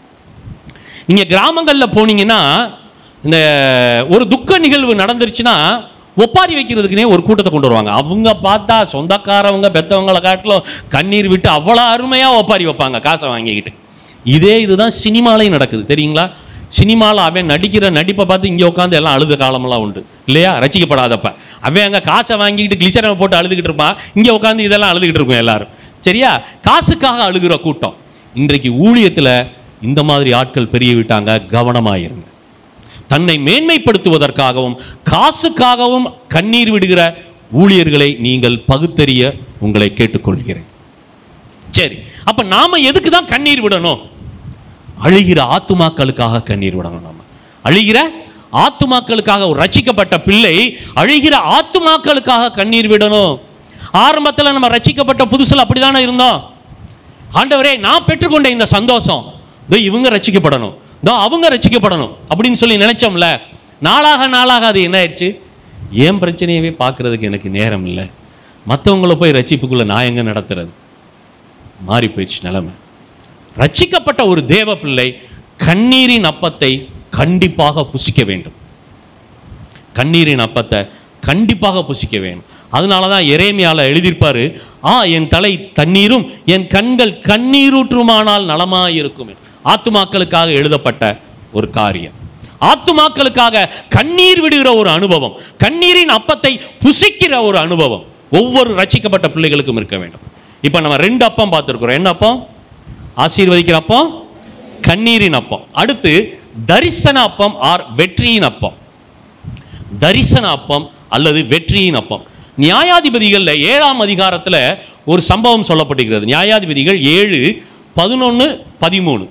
நீங்க கிராமங்கள்ல போனீங்கன்னா இந்த ஒரு துக்க நிகழ்வு நடந்துருச்சுன்னா ஒப்பாரி வைக்கிறதுக்குனே ஒரு கூட்டத்தை கொண்டு வருவாங்க அவங்க பார்த்தா சொந்தக்காரவங்க பெத்தவங்களை காட்டிலும் கண்ணீர் விட்டு அவ்வளோ அருமையா ஒப்பாரி வைப்பாங்க காசை வாங்கிக்கிட்டு இதே இதுதான் சினிமாலையும் நடக்குது தெரியுங்களா சினிமாவில் அவன் நடிக்கிற நடிப்பை பார்த்து இங்கே உட்காந்து எல்லாம் அழுத காலமெல்லாம் உண்டு இல்லையா ரசிக்கப்படாதப்ப அவன் அங்கே காசை வாங்கிக்கிட்டு கிளிசரனை போட்டு அழுதுகிட்டு இருப்பான் இங்கே உட்காந்து இதெல்லாம் அழுதுகிட்டு இருக்கும் எல்லாரும் சரியா காசுக்காக அழுகிற கூட்டம் இன்றைக்கு ஊழியத்தில் இந்த மாதிரி ஆட்கள் பெரிய விட்டாங்க கவனமாயிருங்க தன்னை மேன்மைப்படுத்துவதற்காகவும் காசுக்காகவும் கண்ணீர் விடுகிற ஊழியர்களை நீங்கள் பகுத்தறிய உங்களை கேட்டுக்கொள்கிறேன் சரி அப்ப நாம எதுக்கு தான் கண்ணீர் விடணும் அழுகிற ஆத்துமாக்களுக்காக கண்ணீர் விடணும் நாம அழுகிற ஆத்துமாக்களுக்காக ஒரு ரட்சிக்கப்பட்ட பிள்ளை அழுகிற ஆத்துமாக்களுக்காக கண்ணீர் விடணும் ஆரம்பத்தில் நம்ம ரட்சிக்கப்பட்ட புதுசில் அப்படிதானே இருந்தோம் ஆண்டவரே நான் பெற்றுக்கொண்ட இந்த சந்தோஷம் இதோ இவங்க ரட்சிக்கப்படணும் இதோ அவங்க ரட்சிக்கப்படணும் அப்படின்னு சொல்லி நினைச்சோம்ல நாளாக நாளாக அது என்ன ஆயிடுச்சு ஏன் பிரச்சனையவே பார்க்கறதுக்கு எனக்கு நேரம் இல்லை மற்றவங்கள போய் ரட்சிப்புக்குள்ள நான் எங்க நடத்துறது மாறி போயிடுச்சு நிலைமை ரட்சிக்கப்பட்ட ஒரு தேவ பிள்ளை கண்ணீரின் அப்பத்தை கண்டிப்பாக புசிக்க வேண்டும் கண்ணீரின் அப்பத்தை கண்டிப்பாக புசிக்க வேண்டும் அதனால தான் எரேமியால எழுதியிருப்பாரு ஆ என் தலை தண்ணீரும் என் கண்கள் கண்ணீரூற்றுமானால் நலமாயிருக்கும் என்று." ஆத்துமாக்களுக்காக எழுதப்பட்ட ஒரு காரியம் ஆத்துமாக்களுக்காக கண்ணீர் விடுகிற ஒரு அனுபவம் கண்ணீரின் அப்பத்தை புசிக்கிற ஒரு அனுபவம் ஒவ்வொரு ரட்சிக்கப்பட்ட பிள்ளைகளுக்கும் இருக்க வேண்டும் இப்போ நம்ம ரெண்டு அப்பம் பார்த்துருக்குறோம் என்ன அப்பம் ஆசீர்வதிக்கிற அப்பம் கண்ணீரின் அப்பம் அடுத்து தரிசன அப்பம் ஆர் வெற்றியின் அப்பம் தரிசன அப்பம் அல்லது வெற்றியின் அப்பம் நியாயாதிபதிகள்ல ஏழாம் அதிகாரத்துல ஒரு சம்பவம் சொல்லப்பட்டிருக்கிறது நியாயாதிபதிகள் ஏழு பதினொன்னு பதிமூணு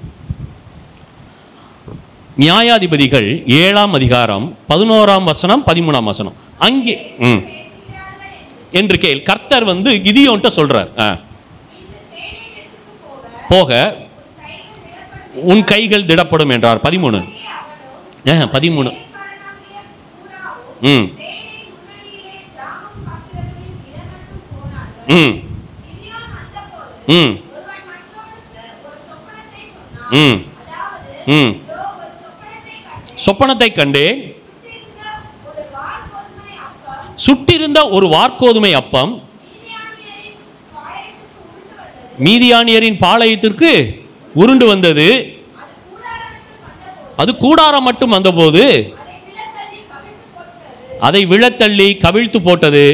நியாயாதிபதிகள் ஏழாம் அதிகாரம் பதினோராம் வசனம் பதிமூணாம் வசனம் அங்கே ம் என்று கேள் கர்த்தர் வந்து கிதியோன்ட்ட சொல்றார் ஆ. போக உன் கைகள் திடப்படும் என்றார் பதிமூணு ஆ, பதிமூணு ம் ம் ம் ம் ம் சொப்பனத்தை கண்டேன் சுட்டிருந்த ஒரு வார்க்கோதுமை அப்பம் மீதியானியரின் பாளையத்திற்கு உருண்டு வந்தது அது கூடாரம் மட்டும் வந்தபோது அதை விழத்தள்ளி கவிழ்த்து போட்டது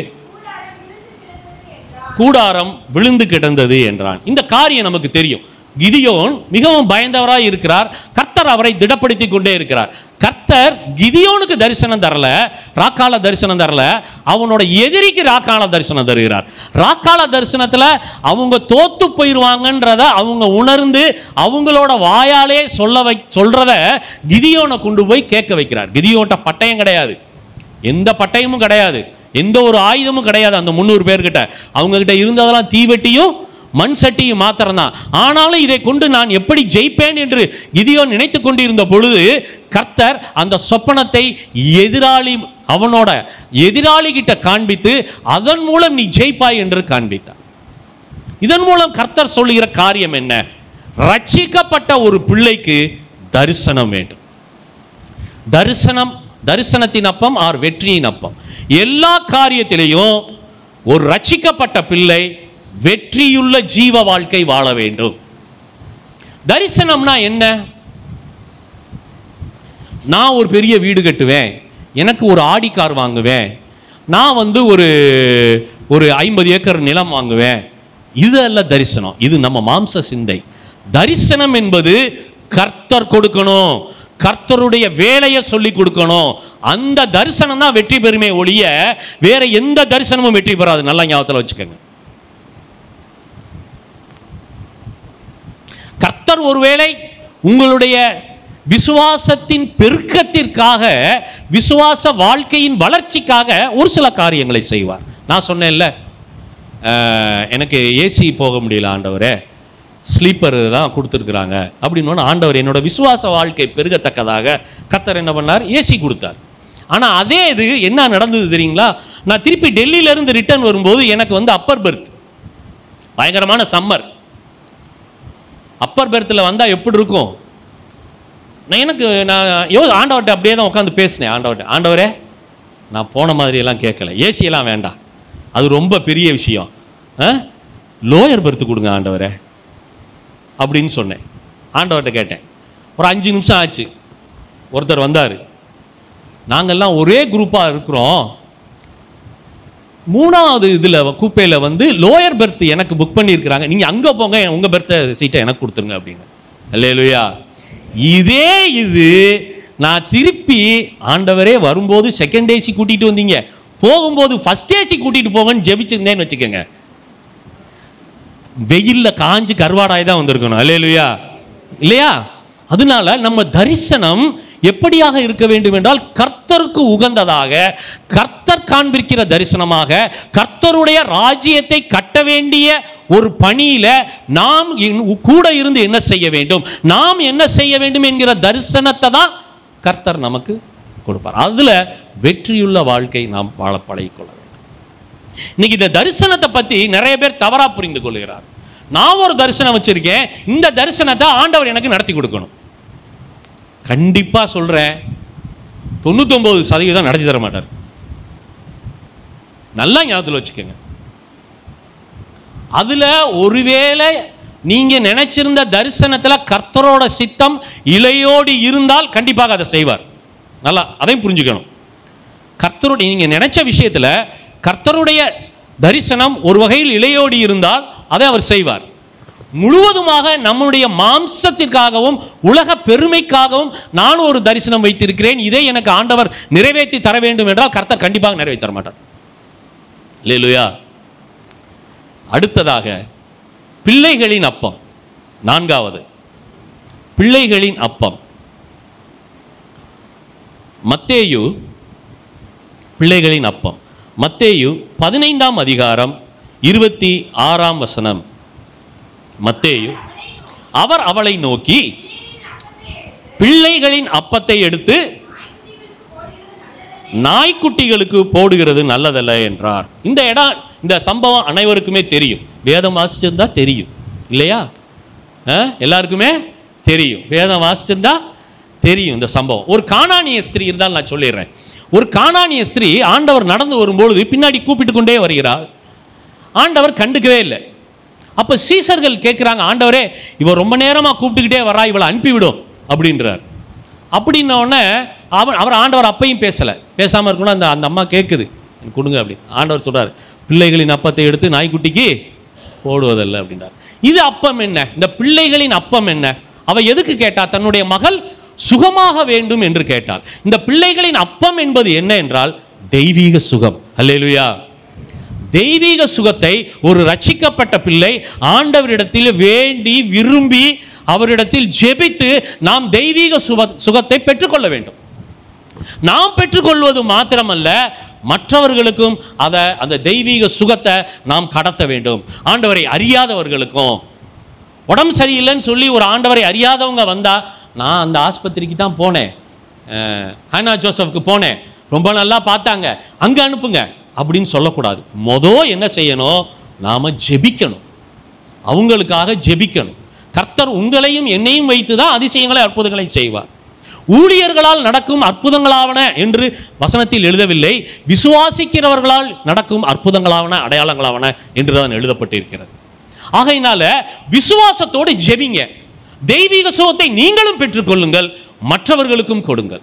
கூடாரம் விழுந்து கிடந்தது என்றான் இந்த காரியம் நமக்கு தெரியும் கிதியோன் மிகவும் பயந்தவராய் இருக்கிறார் கர்த்தர் அவரை திடப்படுத்தி கொண்டே இருக்கிறார் கர்த்தர் கிதியோனுக்கு தரிசனம் தரல ராக்கால தரிசனம் தரல அவனோட எதிரிக்கு ராக்கால தரிசனம் தருகிறார் ராக்கால தரிசனத்துல அவங்க தோத்து போயிருவாங்கன்றத அவங்க உணர்ந்து அவங்களோட வாயாலே சொல்ல வை சொல்றத கிதியோனை கொண்டு போய் கேட்க வைக்கிறார் கிதியோன்ட்ட பட்டயம் கிடையாது எந்த பட்டயமும் கிடையாது எந்த ஒரு ஆயுதமும் கிடையாது அந்த முந்நூறு பேர்கிட்ட அவங்க கிட்ட இருந்ததெல்லாம் தீவெட்டியும் மண் சட்டியும் மாத்திரம்தான் ஆனாலும் இதை கொண்டு நான் எப்படி ஜெயிப்பேன் என்று கிதியோ நினைத்து கொண்டிருந்த பொழுது கர்த்தர் அந்த சொப்பனத்தை எதிராளி அவனோட எதிராளி கிட்ட காண்பித்து அதன் மூலம் நீ ஜெயிப்பாய் என்று காண்பித்தார் இதன் மூலம் கர்த்தர் சொல்லுகிற காரியம் என்ன ரட்சிக்கப்பட்ட ஒரு பிள்ளைக்கு தரிசனம் வேண்டும் தரிசனம் தரிசனத்தின் அப்பம் ஆர் வெற்றியின் அப்பம் எல்லா காரியத்திலையும் ஒரு ரட்சிக்கப்பட்ட பிள்ளை வெற்றியுள்ள ஜீவ வாழ்க்கை வாழ வேண்டும் தரிசனம்னா என்ன நான் ஒரு பெரிய வீடு கட்டுவேன் எனக்கு ஒரு ஆடி கார் வாங்குவேன் நான் வந்து ஒரு ஒரு ஐம்பது ஏக்கர் நிலம் வாங்குவேன் இது அல்ல தரிசனம் இது நம்ம மாம்ச சிந்தை தரிசனம் என்பது கர்த்தர் கொடுக்கணும் கர்த்தருடைய வேலையை சொல்லி கொடுக்கணும் அந்த தரிசனம் தான் வெற்றி பெறுமே ஒழிய வேற எந்த தரிசனமும் வெற்றி பெறாது நல்லா ஞாபகத்தில் வச்சுக்கோங்க கர்த்தர் ஒருவேளை உங்களுடைய விசுவாசத்தின் பெருக்கத்திற்காக விசுவாச வாழ்க்கையின் வளர்ச்சிக்காக ஒரு சில காரியங்களை செய்வார் நான் சொன்னேன்ல அஹ், எனக்கு ஏசி போக முடியல ஆண்டவரே ஸ்லீப்பர் தான் கொடுத்துருக்குறாங்க அப்படின்னு ஆண்டவர் என்னோட விசுவாச வாழ்க்கை பெருகத்தக்கதாக கர்த்தர் என்ன பண்ணார் ஏசி கொடுத்தார் ஆனால் அதே இது என்ன நடந்தது தெரியுங்களா நான் திருப்பி டெல்லியிலேருந்து ரிட்டர்ன் வரும்போது எனக்கு வந்து அப்பர் பெர்த் பயங்கரமான சம்மர் அப்பர் பெர்த்தில் வந்தால் எப்படி இருக்கும் நான் எனக்கு நான் யோ ஆண்டவர்கிட்ட அப்படியே தான் உட்காந்து பேசினேன் ஆண்டவர்கிட்ட ஆண்டவரே நான் போன மாதிரி எல்லாம் கேட்கல ஏசியெல்லாம் வேண்டாம் அது ரொம்ப பெரிய விஷயம் லோயர் பெர்த்து கொடுங்க ஆண்டவரே அப்படின்னு சொன்னேன் ஆண்டவர்கிட்ட கேட்டேன் ஒரு அஞ்சு நிமிஷம் ஆச்சு ஒருத்தர் வந்தார் நாங்கெல்லாம் ஒரே குரூப்பாக இருக்கிறோம் மூணாவது இதில் கூப்பையில் வந்து லோயர் பெர்த் எனக்கு புக் பண்ணியிருக்கிறாங்க நீங்கள் அங்கே போங்க உங்கள் பெர்த்தை சீட்டை எனக்கு கொடுத்துருங்க அப்படின்னு அல்லேலூயா இதே இது நான் திருப்பி ஆண்டவரே வரும்போது செகண்ட் ஏசி கூட்டிகிட்டு வந்தீங்க போகும்போது ஃபர்ஸ்ட் ஏசி கூட்டிகிட்டு போங்கன்னு ஜெபிச்சிருந்தேன்னு வச்சுக்கோங்க வெயில்ல காஞ்சு கருவாடாய் தான் வந்திருக்கணும் அல்லேலூயா இல்லையா அதனால நம்ம தரிசனம் எப்படியாக இருக்க வேண்டும் என்றால் கர்த்தருக்கு உகந்ததாக கர்த்தர் காண்பிக்கிற தரிசனமாக கர்த்தருடைய ராஜ்யத்தை கட்ட வேண்டிய ஒரு பணியில நாம் இன்- கூட இருந்து என்ன செய்ய வேண்டும் நாம் என்ன செய்ய வேண்டும் என்கிற தரிசனத்தை தான் கர்த்தர் நமக்கு கொடுப்பார் அதுல வெற்றியுள்ள வாழ்க்கை நாம் வாழ பழகிக்கொள்ள வேண்டும் இன்னைக்கு இந்த தரிசனத்தை பத்தி நிறைய பேர் தவறா புரிந்து கொள்கிறார் நான் ஒரு தரிசனம் வச்சிருக்கேன் இந்த தரிசனத்தை ஆண்டவர் எனக்கு நடத்தி கொடுக்கணும் கண்டிப்பா சொல்றேன் தொண்ணூத்தொன்பது சதவீதம் நடத்தி தர மாட்டார் நல்லா ஞாபகத்தில் வச்சுக்கோங்க அதுல ஒருவேளை நீங்க நினைச்சிருந்த தரிசனத்துல கர்த்தரோட சித்தம் இலையோடு இருந்தால் கண்டிப்பாக அதை செய்வார் நல்லா அதையும் புரிஞ்சுக்கணும் கர்த்தருடைய நீங்க நினைச்ச விஷயத்துல கர்த்தருடைய தரிசனம் ஒரு வகையில் இலையோடி இருந்தால் அதை அவர் செய்வார் முழுவதுமாக நம்முடைய மாம்சத்திற்காகவும் உலக பெருமைக்காகவும் நான் ஒரு தரிசனம் வைத்திருக்கிறேன் இதை எனக்கு ஆண்டவர் நிறைவேற்றி தர வேண்டும் என்றால் கர்த்தர் கண்டிப்பாக நிறைவேற்றி தர மாட்டார் இல்லையா அடுத்ததாக பிள்ளைகளின் அப்பம் நான்காவது பிள்ளைகளின் அப்பம் மத்தேயு பிள்ளைகளின் அப்பம் மத்தேயு பதினைந்தாம் அதிகாரம் இருபத்தி ஆறாம் வசனம் மத்தேயு அவர் அவளை நோக்கி பிள்ளைகளின் அப்பத்தை எடுத்து நாய்க்குட்டிகளுக்கு போடுகிறது நல்லதல்ல என்றார் இந்த இடம் இந்த சம்பவம் அனைவருக்குமே தெரியும் வேதம் வாசிச்சிருந்தா தெரியும் இல்லையா ஆ? எல்லாருக்குமே தெரியும் வேதம் வாசிச்சிருந்தா தெரியும் இந்த சம்பவம் ஒரு காணானிய ஸ்திரீ இருந்தால் நான் சொல்லிடுறேன் ஒரு காணானிய ஸ்திரீ ஆண்டவர் நடந்து வரும்பொழுது பின்னாடி கூப்பிட்டு கொண்டே வருகிறார் ஆண்டவர் கண்டுக்கவே இல்லை அப்போ சீசர்கள் கேட்குறாங்க ஆண்டவரே இவ ரொம்ப நேரமாக கூப்பிட்டுக்கிட்டே வரா இவளை அனுப்பிவிடும் அப்படின்றார் அப்படின்ன உடனே அவன் அவர் ஆண்டவர் அப்பையும் பேசலை பேசாமல் இருக்கணும் அந்த அந்த அம்மா கேட்குது எனக்கு கொடுங்க அப்படி ஆண்டவர் சொல்றார் பிள்ளைகளின் அப்பத்தை எடுத்து நாய்க்குட்டிக்கு போடுவதல்ல அப்படின்றார் இது அப்பம் என்ன இந்த பிள்ளைகளின் அப்பம் என்ன அவ எதுக்கு கேட்டா தன்னுடைய மகள் சுகமாக வேண்டும் என்று கேட்டாள் இந்த பிள்ளைகளின் அப்பம் என்பது என்ன என்றால் தெய்வீக சுகம் அல்லேலூயா தெய்வீக சுகத்தை ஒரு ரட்சிக்கப்பட்ட பிள்ளை ஆண்டவரிடத்தில் வேண்டி விரும்பி அவரிடத்தில் ஜெபித்து நாம் தெய்வீக சுக சுகத்தை பெற்றுக்கொள்ள வேண்டும் நாம் பெற்றுக்கொள்வது மாத்திரமல்ல மற்றவர்களுக்கும் அதை அந்த தெய்வீக சுகத்தை நாம் கடத்த வேண்டும் ஆண்டவரை அறியாதவர்களுக்கும் உடம்பு சரியில்லைன்னு சொல்லி ஒரு ஆண்டவரை அறியாதவங்க வந்தா நான் அந்த ஆஸ்பத்திரிக்கு தான் போனேன் அஹ், ஹானா ஜோசப்க்கு போனேன் ரொம்ப நல்லா பார்த்தாங்க அங்க அனுப்புங்க அப்படின்னு சொல்லக்கூடாது மொத என்ன செய்யணும் நாம ஜெபிக்கணும் அவங்களுக்காக ஜெபிக்கணும் கர்த்தர் உங்களையும் என்னையும் வைத்து தான் அதிசயங்களை அற்புதங்களை செய்வார் ஊழியர்களால் நடக்கும் அற்புதங்களாவன என்று வசனத்தில் எழுதவில்லை விசுவாசிக்கிறவர்களால் நடக்கும் அற்புதங்களாவன அடையாளங்களாவன என்று தான் எழுதப்பட்டிருக்கிறது ஆகையினால விசுவாசத்தோடு ஜெபிங்க தெய்வீக சுகத்தை நீங்களும் பெற்றுக்கொள்ளுங்கள் மற்றவர்களுக்கும் கொடுங்கள்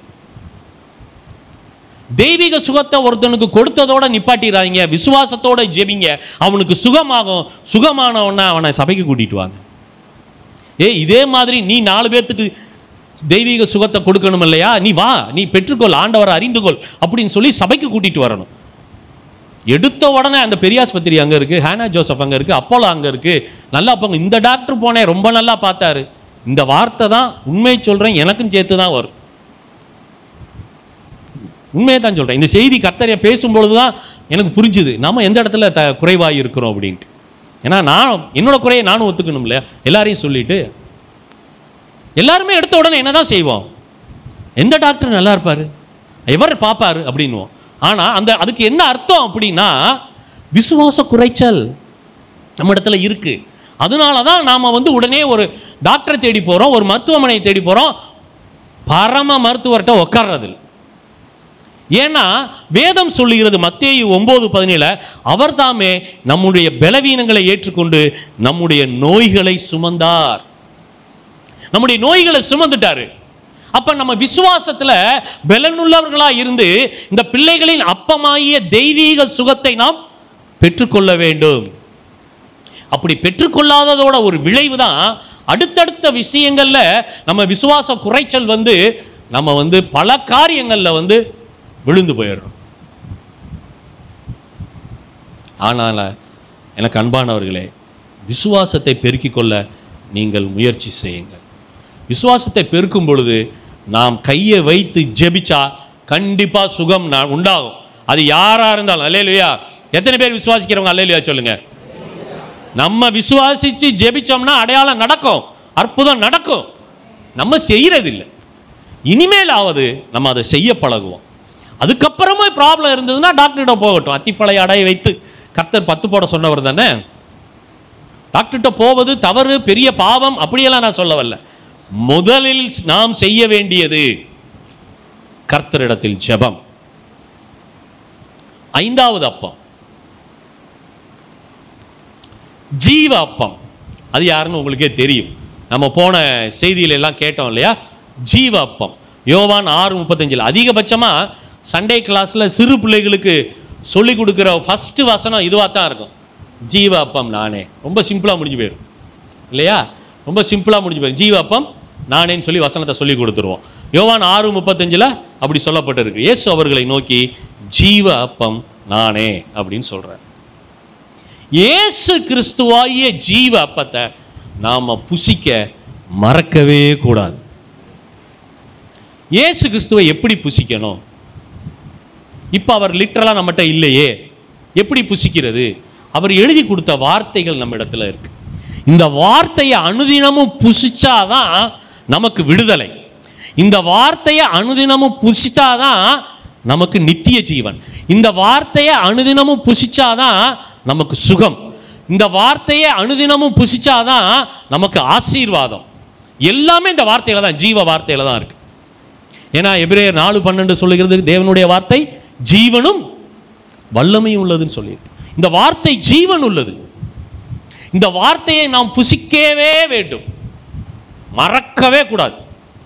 தெய்வீக சுகத்தை ஒருத்தனுக்கு கொடுத்ததோட நிப்பாட்டிடாதீங்க விசுவாசத்தோட ஜெபிங்க அவனுக்கு சுகமாகும் சுகமானவன அவனை சபைக்கு கூட்டிட்டு வாங்க ஏ இதே மாதிரி நீ நாலு பேர்த்துக்கு தெய்வீக சுகத்தை கொடுக்கணும் இல்லையா நீ வா நீ பெற்றுக்கொள் ஆண்டவரை அறிந்து கொள் அப்படின்னு சொல்லி சபைக்கு கூட்டிட்டு வரணும் எடுத்த உடனே அந்த பெரியாஸ்பத்திரி அங்கே இருக்குது ஹேனா ஜோசப் அங்கே இருக்குது அப்போலோ அங்கே இருக்குது நல்லா போங்க இந்த டாக்டர் போனேன் ரொம்ப நல்லா பார்த்தாரு இந்த வார்த்தை தான் உண்மையை சொல்கிறேன் எனக்கும் சேர்த்து தான் வரும் உண்மையை தான் சொல்கிறேன் இந்த செய்தி கர்த்தரை பேசும்பொழுது தான் எனக்கு புரிஞ்சுது நம்ம எந்த இடத்துல த குறைவாக இருக்கிறோம் அப்படின்ட்டு ஏன்னா நான் என்னோட குறையை நானும் ஒத்துக்கணும் இல்லையா எல்லாரையும் சொல்லிட்டு எல்லாருமே எடுத்த உடனே என்ன தான் செய்வோம் எந்த டாக்டர் நல்லா இருப்பார் எவர் பார்ப்பாரு அப்படின்னுவோம் ஆனால் அந்த அதுக்கு என்ன அர்த்தம் அப்படின்னா விசுவாச குறைச்சல் நம்ம இடத்துல இருக்கு அதனால தான் நாம் வந்து உடனே ஒரு டாக்டரை தேடி போகிறோம் ஒரு மருத்துவமனையை தேடி போகிறோம் பரம மருத்துவர்கிட்ட உட்கார்றது இல்ல. ஏன்னா வேதம் சொல்லுகிறது மத்தேயு ஒன்பது பதினேழு அவர் தாமே நம்முடைய பலவீனங்களை ஏற்றுக்கொண்டு நம்முடைய நோய்களை சுமந்தார் நம்முடைய நோய்களை சுமந்துட்டாரு அப்ப நம்ம விசுவாசத்துல பலனுள்ளவர்களா இருந்து இந்த பிள்ளைகளின் அப்பமாகிய தெய்வீக சுகத்தை நாம் பெற்றுக்கொள்ள வேண்டும் அப்படி பெற்றுக்கொள்ளாததோட ஒரு விளைவு தான் அடுத்தடுத்த விஷயங்கள்ல நம்ம விசுவாச குறைச்சல் வந்து நம்ம வந்து பல காரியங்கள்ல வந்து விழுந்து போயிடுறோம் ஆனால் எனக்கு அன்பானவர்களே விசுவாசத்தை பெருக்கிக் கொள்ள நீங்கள் முயற்சி செய்யுங்கள் விசுவாசத்தை பெருக்கும் பொழுது நாம் கையை வைத்து ஜெபிச்சா கண்டிப்பா சுகம் நா- உண்டாகும் அது யாரா இருந்தாலும் அல்லேலுயா எத்தனை பேர் விசுவாசிக்கிறவங்க அல்லேலுயா சொல்லுங்க நம்ம விசுவாசிச்சு ஜெபிச்சோம்னா அடையாளம் நடக்கும் அற்புதம் நடக்கும் நம்ம செய்யறதில்லை இனிமேலாவது நம்ம அதை செய்ய பழகுவோம் அதுக்கப்புறமா ப்ராப்ளம் இருந்ததுன்னா டாக்டர்கிட்ட போகட்டும் அத்திப்பழைய அடைய வைத்து கர்த்தர் பத்து போட சொன்னவர் தானே டாக்டர்கிட்ட போவது தவறு பெரிய பாவம் அப்படியெல்லாம் நான் சொல்ல வரல முதலில் நாம் செய்ய வேண்டியது கர்த்தரிடத்தில் ஜெபம் ஐந்தாவது அப்பம் ஜீவ அப்பம் அது யாருன்னு உங்களுக்கே தெரியும் நம்ம போன செய்தியில எல்லாம் கேட்டோம் இல்லையா ஜீவ அப்பம் யோவான் ஆறு முப்பத்தஞ்சில் அதிகபட்சமாக சண்டே கிளாஸில் சிறு பிள்ளைகளுக்கு சொல்லி கொடுக்குற ஃபஸ்ட்டு வசனம் இதுவாக தான் இருக்கும் ஜீவ அப்பம் நானே ரொம்ப சிம்பிளாக முடிஞ்சு போயிடும் இல்லையா ரொம்ப சிம்பிளாக முடிஞ்சு போயிடும் ஜீவ அப்பம் நானேன்னு சொல்லி வசனத்தை சொல்லி கொடுத்துருவோம் யோவான் ஆறு முப்பத்தஞ்சில் அப்படி சொல்லப்பட்டிருக்கு இயேசு அவர்களை நோக்கி ஜீவ அப்பம் நானே அப்படின்னு சொல்கிறார் இயேசு கிறிஸ்துவாகிய ஜீவ அப்பத்தை நாம புசிக்க மறக்கவே கூடாது இயேசு கிறிஸ்துவை எப்படி புசிக்கணும் இப்போ அவர் லிட்டரலாக நம்மகிட்ட இல்லையே எப்படி புசிக்கிறது அவர் எழுதி கொடுத்த வார்த்தைகள் நம்ம இடத்துல இருக்கு இந்த வார்த்தையை அனுதினமும் புசிச்சாதான் நமக்கு விடுதலை இந்த வார்த்தையை அனுதினமும் புசிச்சாதான் நமக்கு நித்திய ஜீவன் இந்த வார்த்தையை அனுதினமும் புசிச்சாதான் நமக்கு சுகம் இந்த வார்த்தையை அனுதினமும் புசிச்சாதான் நமக்கு ஆசீர்வாதம் எல்லாமே இந்த வார்த்தையில தான் ஜீவ வார்த்தையில தான் இருக்கு ஏன்னா எபிரேயர் நாலு பன்னெண்டு சொல்லுகிறது தேவனுடைய வார்த்தை ஜீவனும் வல்லமையும் உள்ளதுன்னு சொல்லியிருக்கு இந்த வார்த்தை ஜீவன் உள்ளது இந்த வார்த்தையை நாம் புசிக்கவே வேண்டும் மறக்கவே கூடாது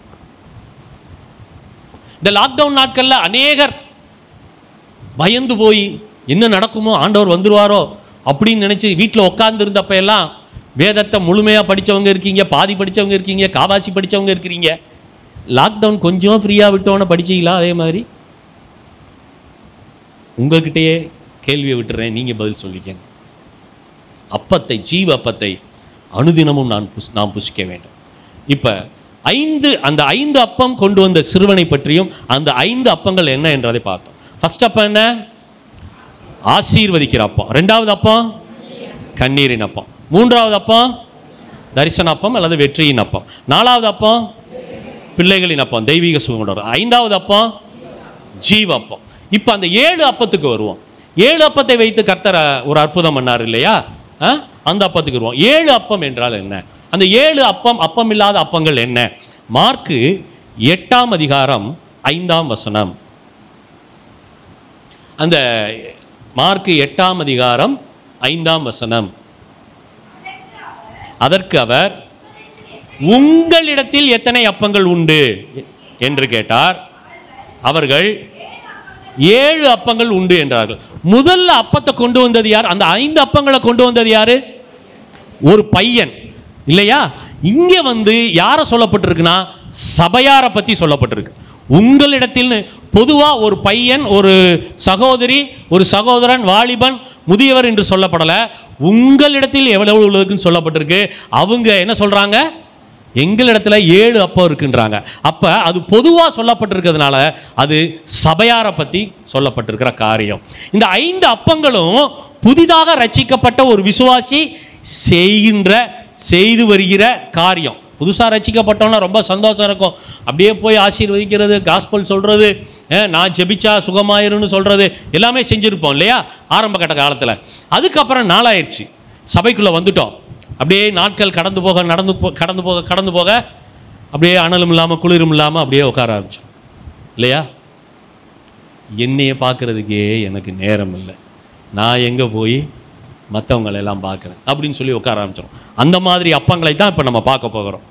இந்த லாக்டவுன் நாட்கள்ல அநேகர் பயந்து போய் என்ன நடக்குமோ ஆண்டவர் வந்துருவாரோ அப்படின்னு நினைச்சு வீட்டில் உட்கார்ந்து இருந்தப்ப எல்லாம் வேதத்தை முழுமையாக படிச்சவங்க இருக்கீங்க பாதி படிச்சவங்க இருக்கீங்க காவாசி படிச்சவங்க இருக்கிறீங்க லாக்டவுன் கொஞ்சம் ஃப்ரீயாக விட்டோன்னு படிச்சீங்களா அதே மாதிரி உங்ககிட்டயே கேள்வியை விட்டுறேன் நீங்க பதில் சொல்லிக்கங்க அப்பத்தை ஜீவ அப்பத்தை அனுதினமும் நான் புஸ் நாம் புசிக்க வேண்டும் இப்போ ஐந்து அந்த ஐந்து அப்பம் கொண்டு வந்த சிறுவனை பற்றியும் அந்த ஐந்து அப்பங்கள் என்ன என்றதை பார்த்தோம் ஃபர்ஸ்ட் அப்பம் என்ன ஆசீர்வதிக்கிற அப்பம் ரெண்டாவது அப்பம் கண்ணீரின் அப்பம் மூன்றாவது அப்பம் தரிசன அப்பம் அல்லது வெற்றியின் அப்பம் நாலாவது அப்பம் பிள்ளைகளின் அப்பம் தெய்வீக சுகம் கொண்டு வரும் ஐந்தாவது அப்பம் ஜீவ அப்பம் இப்போ அந்த ஏழு அப்பத்துக்கு வருவோம் ஏழு அப்பத்தை வைத்து கர்த்தர் ஒரு அற்புதம் பண்ணார் இல்லையா ஆ? அந்த அப்பத்துக்கு வருவோம் ஏழு அப்பம் என்றால் என்ன அந்த ஏழு அப்பம் அப்பம் இல்லாத அப்பங்கள் என்ன மார்க்கு எட்டாம் அதிகாரம் ஐந்தாம் வசனம் அந்த மார்க்கு எட்டாம் அதிகாரம் ஐந்தாம் வசனம் அதற்கு அவர் உங்களிடத்தில் எத்தனை அப்பங்கள் உண்டு என்று கேட்டார் அவர்கள் ஏழு அப்பங்கள் உண்டு என்றார்கள் முதல்ல அப்பத்தை கொண்டு வந்தது யார் அந்த ஐந்து அப்பங்களை கொண்டு வந்தது யாரு ஒரு பையன் இல்லையா இங்க வந்து யாரை சொல்லப்பட்டிருக்குன்னா சபையாரை பத்தி சொல்லப்பட்டிருக்கு உங்களிடத்தில் பொதுவா ஒரு பையன் ஒரு சகோதரி ஒரு சகோதரன் வாலிபன் முதியவர் என்று சொல்லப்படல உங்களிடத்தில் எவ்வளவு உள்ளதுன்னு சொல்லப்பட்டிருக்கு அவங்க என்ன சொல்றாங்க எங்களிடத்துல ஏழு அப்பம் இருக்குன்றாங்க அப்ப அது பொதுவா சொல்லப்பட்டிருக்கிறதுனால அது சபையாரை பத்தி சொல்லப்பட்டிருக்கிற காரியம் இந்த ஐந்து அப்பங்களும் புதிதாக ரட்சிக்கப்பட்ட ஒரு விசுவாசி செய்கின்ற செய்து வருகிற காரியம் புதுசா ரட்சிக்கப்பட்டோம்னா ரொம்ப சந்தோஷம் இருக்கும் அப்படியே போய் ஆசீர்வதிக்கிறது காஸ்பல் சொல்றது அஹ், நான் ஜெபிச்சா சுகமாயிருன்னு சொல்றது எல்லாமே செஞ்சிருப்போம் இல்லையா ஆரம்ப கட்ட காலத்துல அதுக்கப்புறம் நாளாயிருச்சு சபைக்குள்ள வந்துட்டோம் அப்படியே நாட்கள் கடந்து போக நடந்து போ கடந்து போக கடந்து போக அப்படியே அனலும் இல்லாமல் குளிரும் இல்லாமல் அப்படியே உட்கார ஆரம்பிச்சோம் இல்லையா என்னைய பார்க்கறதுக்கே எனக்கு நேரம் இல்லை நான் எங்கே போய் மற்றவங்களை எல்லாம் பார்க்குறேன் அப்படின்னு சொல்லி உட்கார ஆரம்பிச்சிடும் அந்த மாதிரி அப்பங்களை தான் இப்போ நம்ம பார்க்க போகிறோம்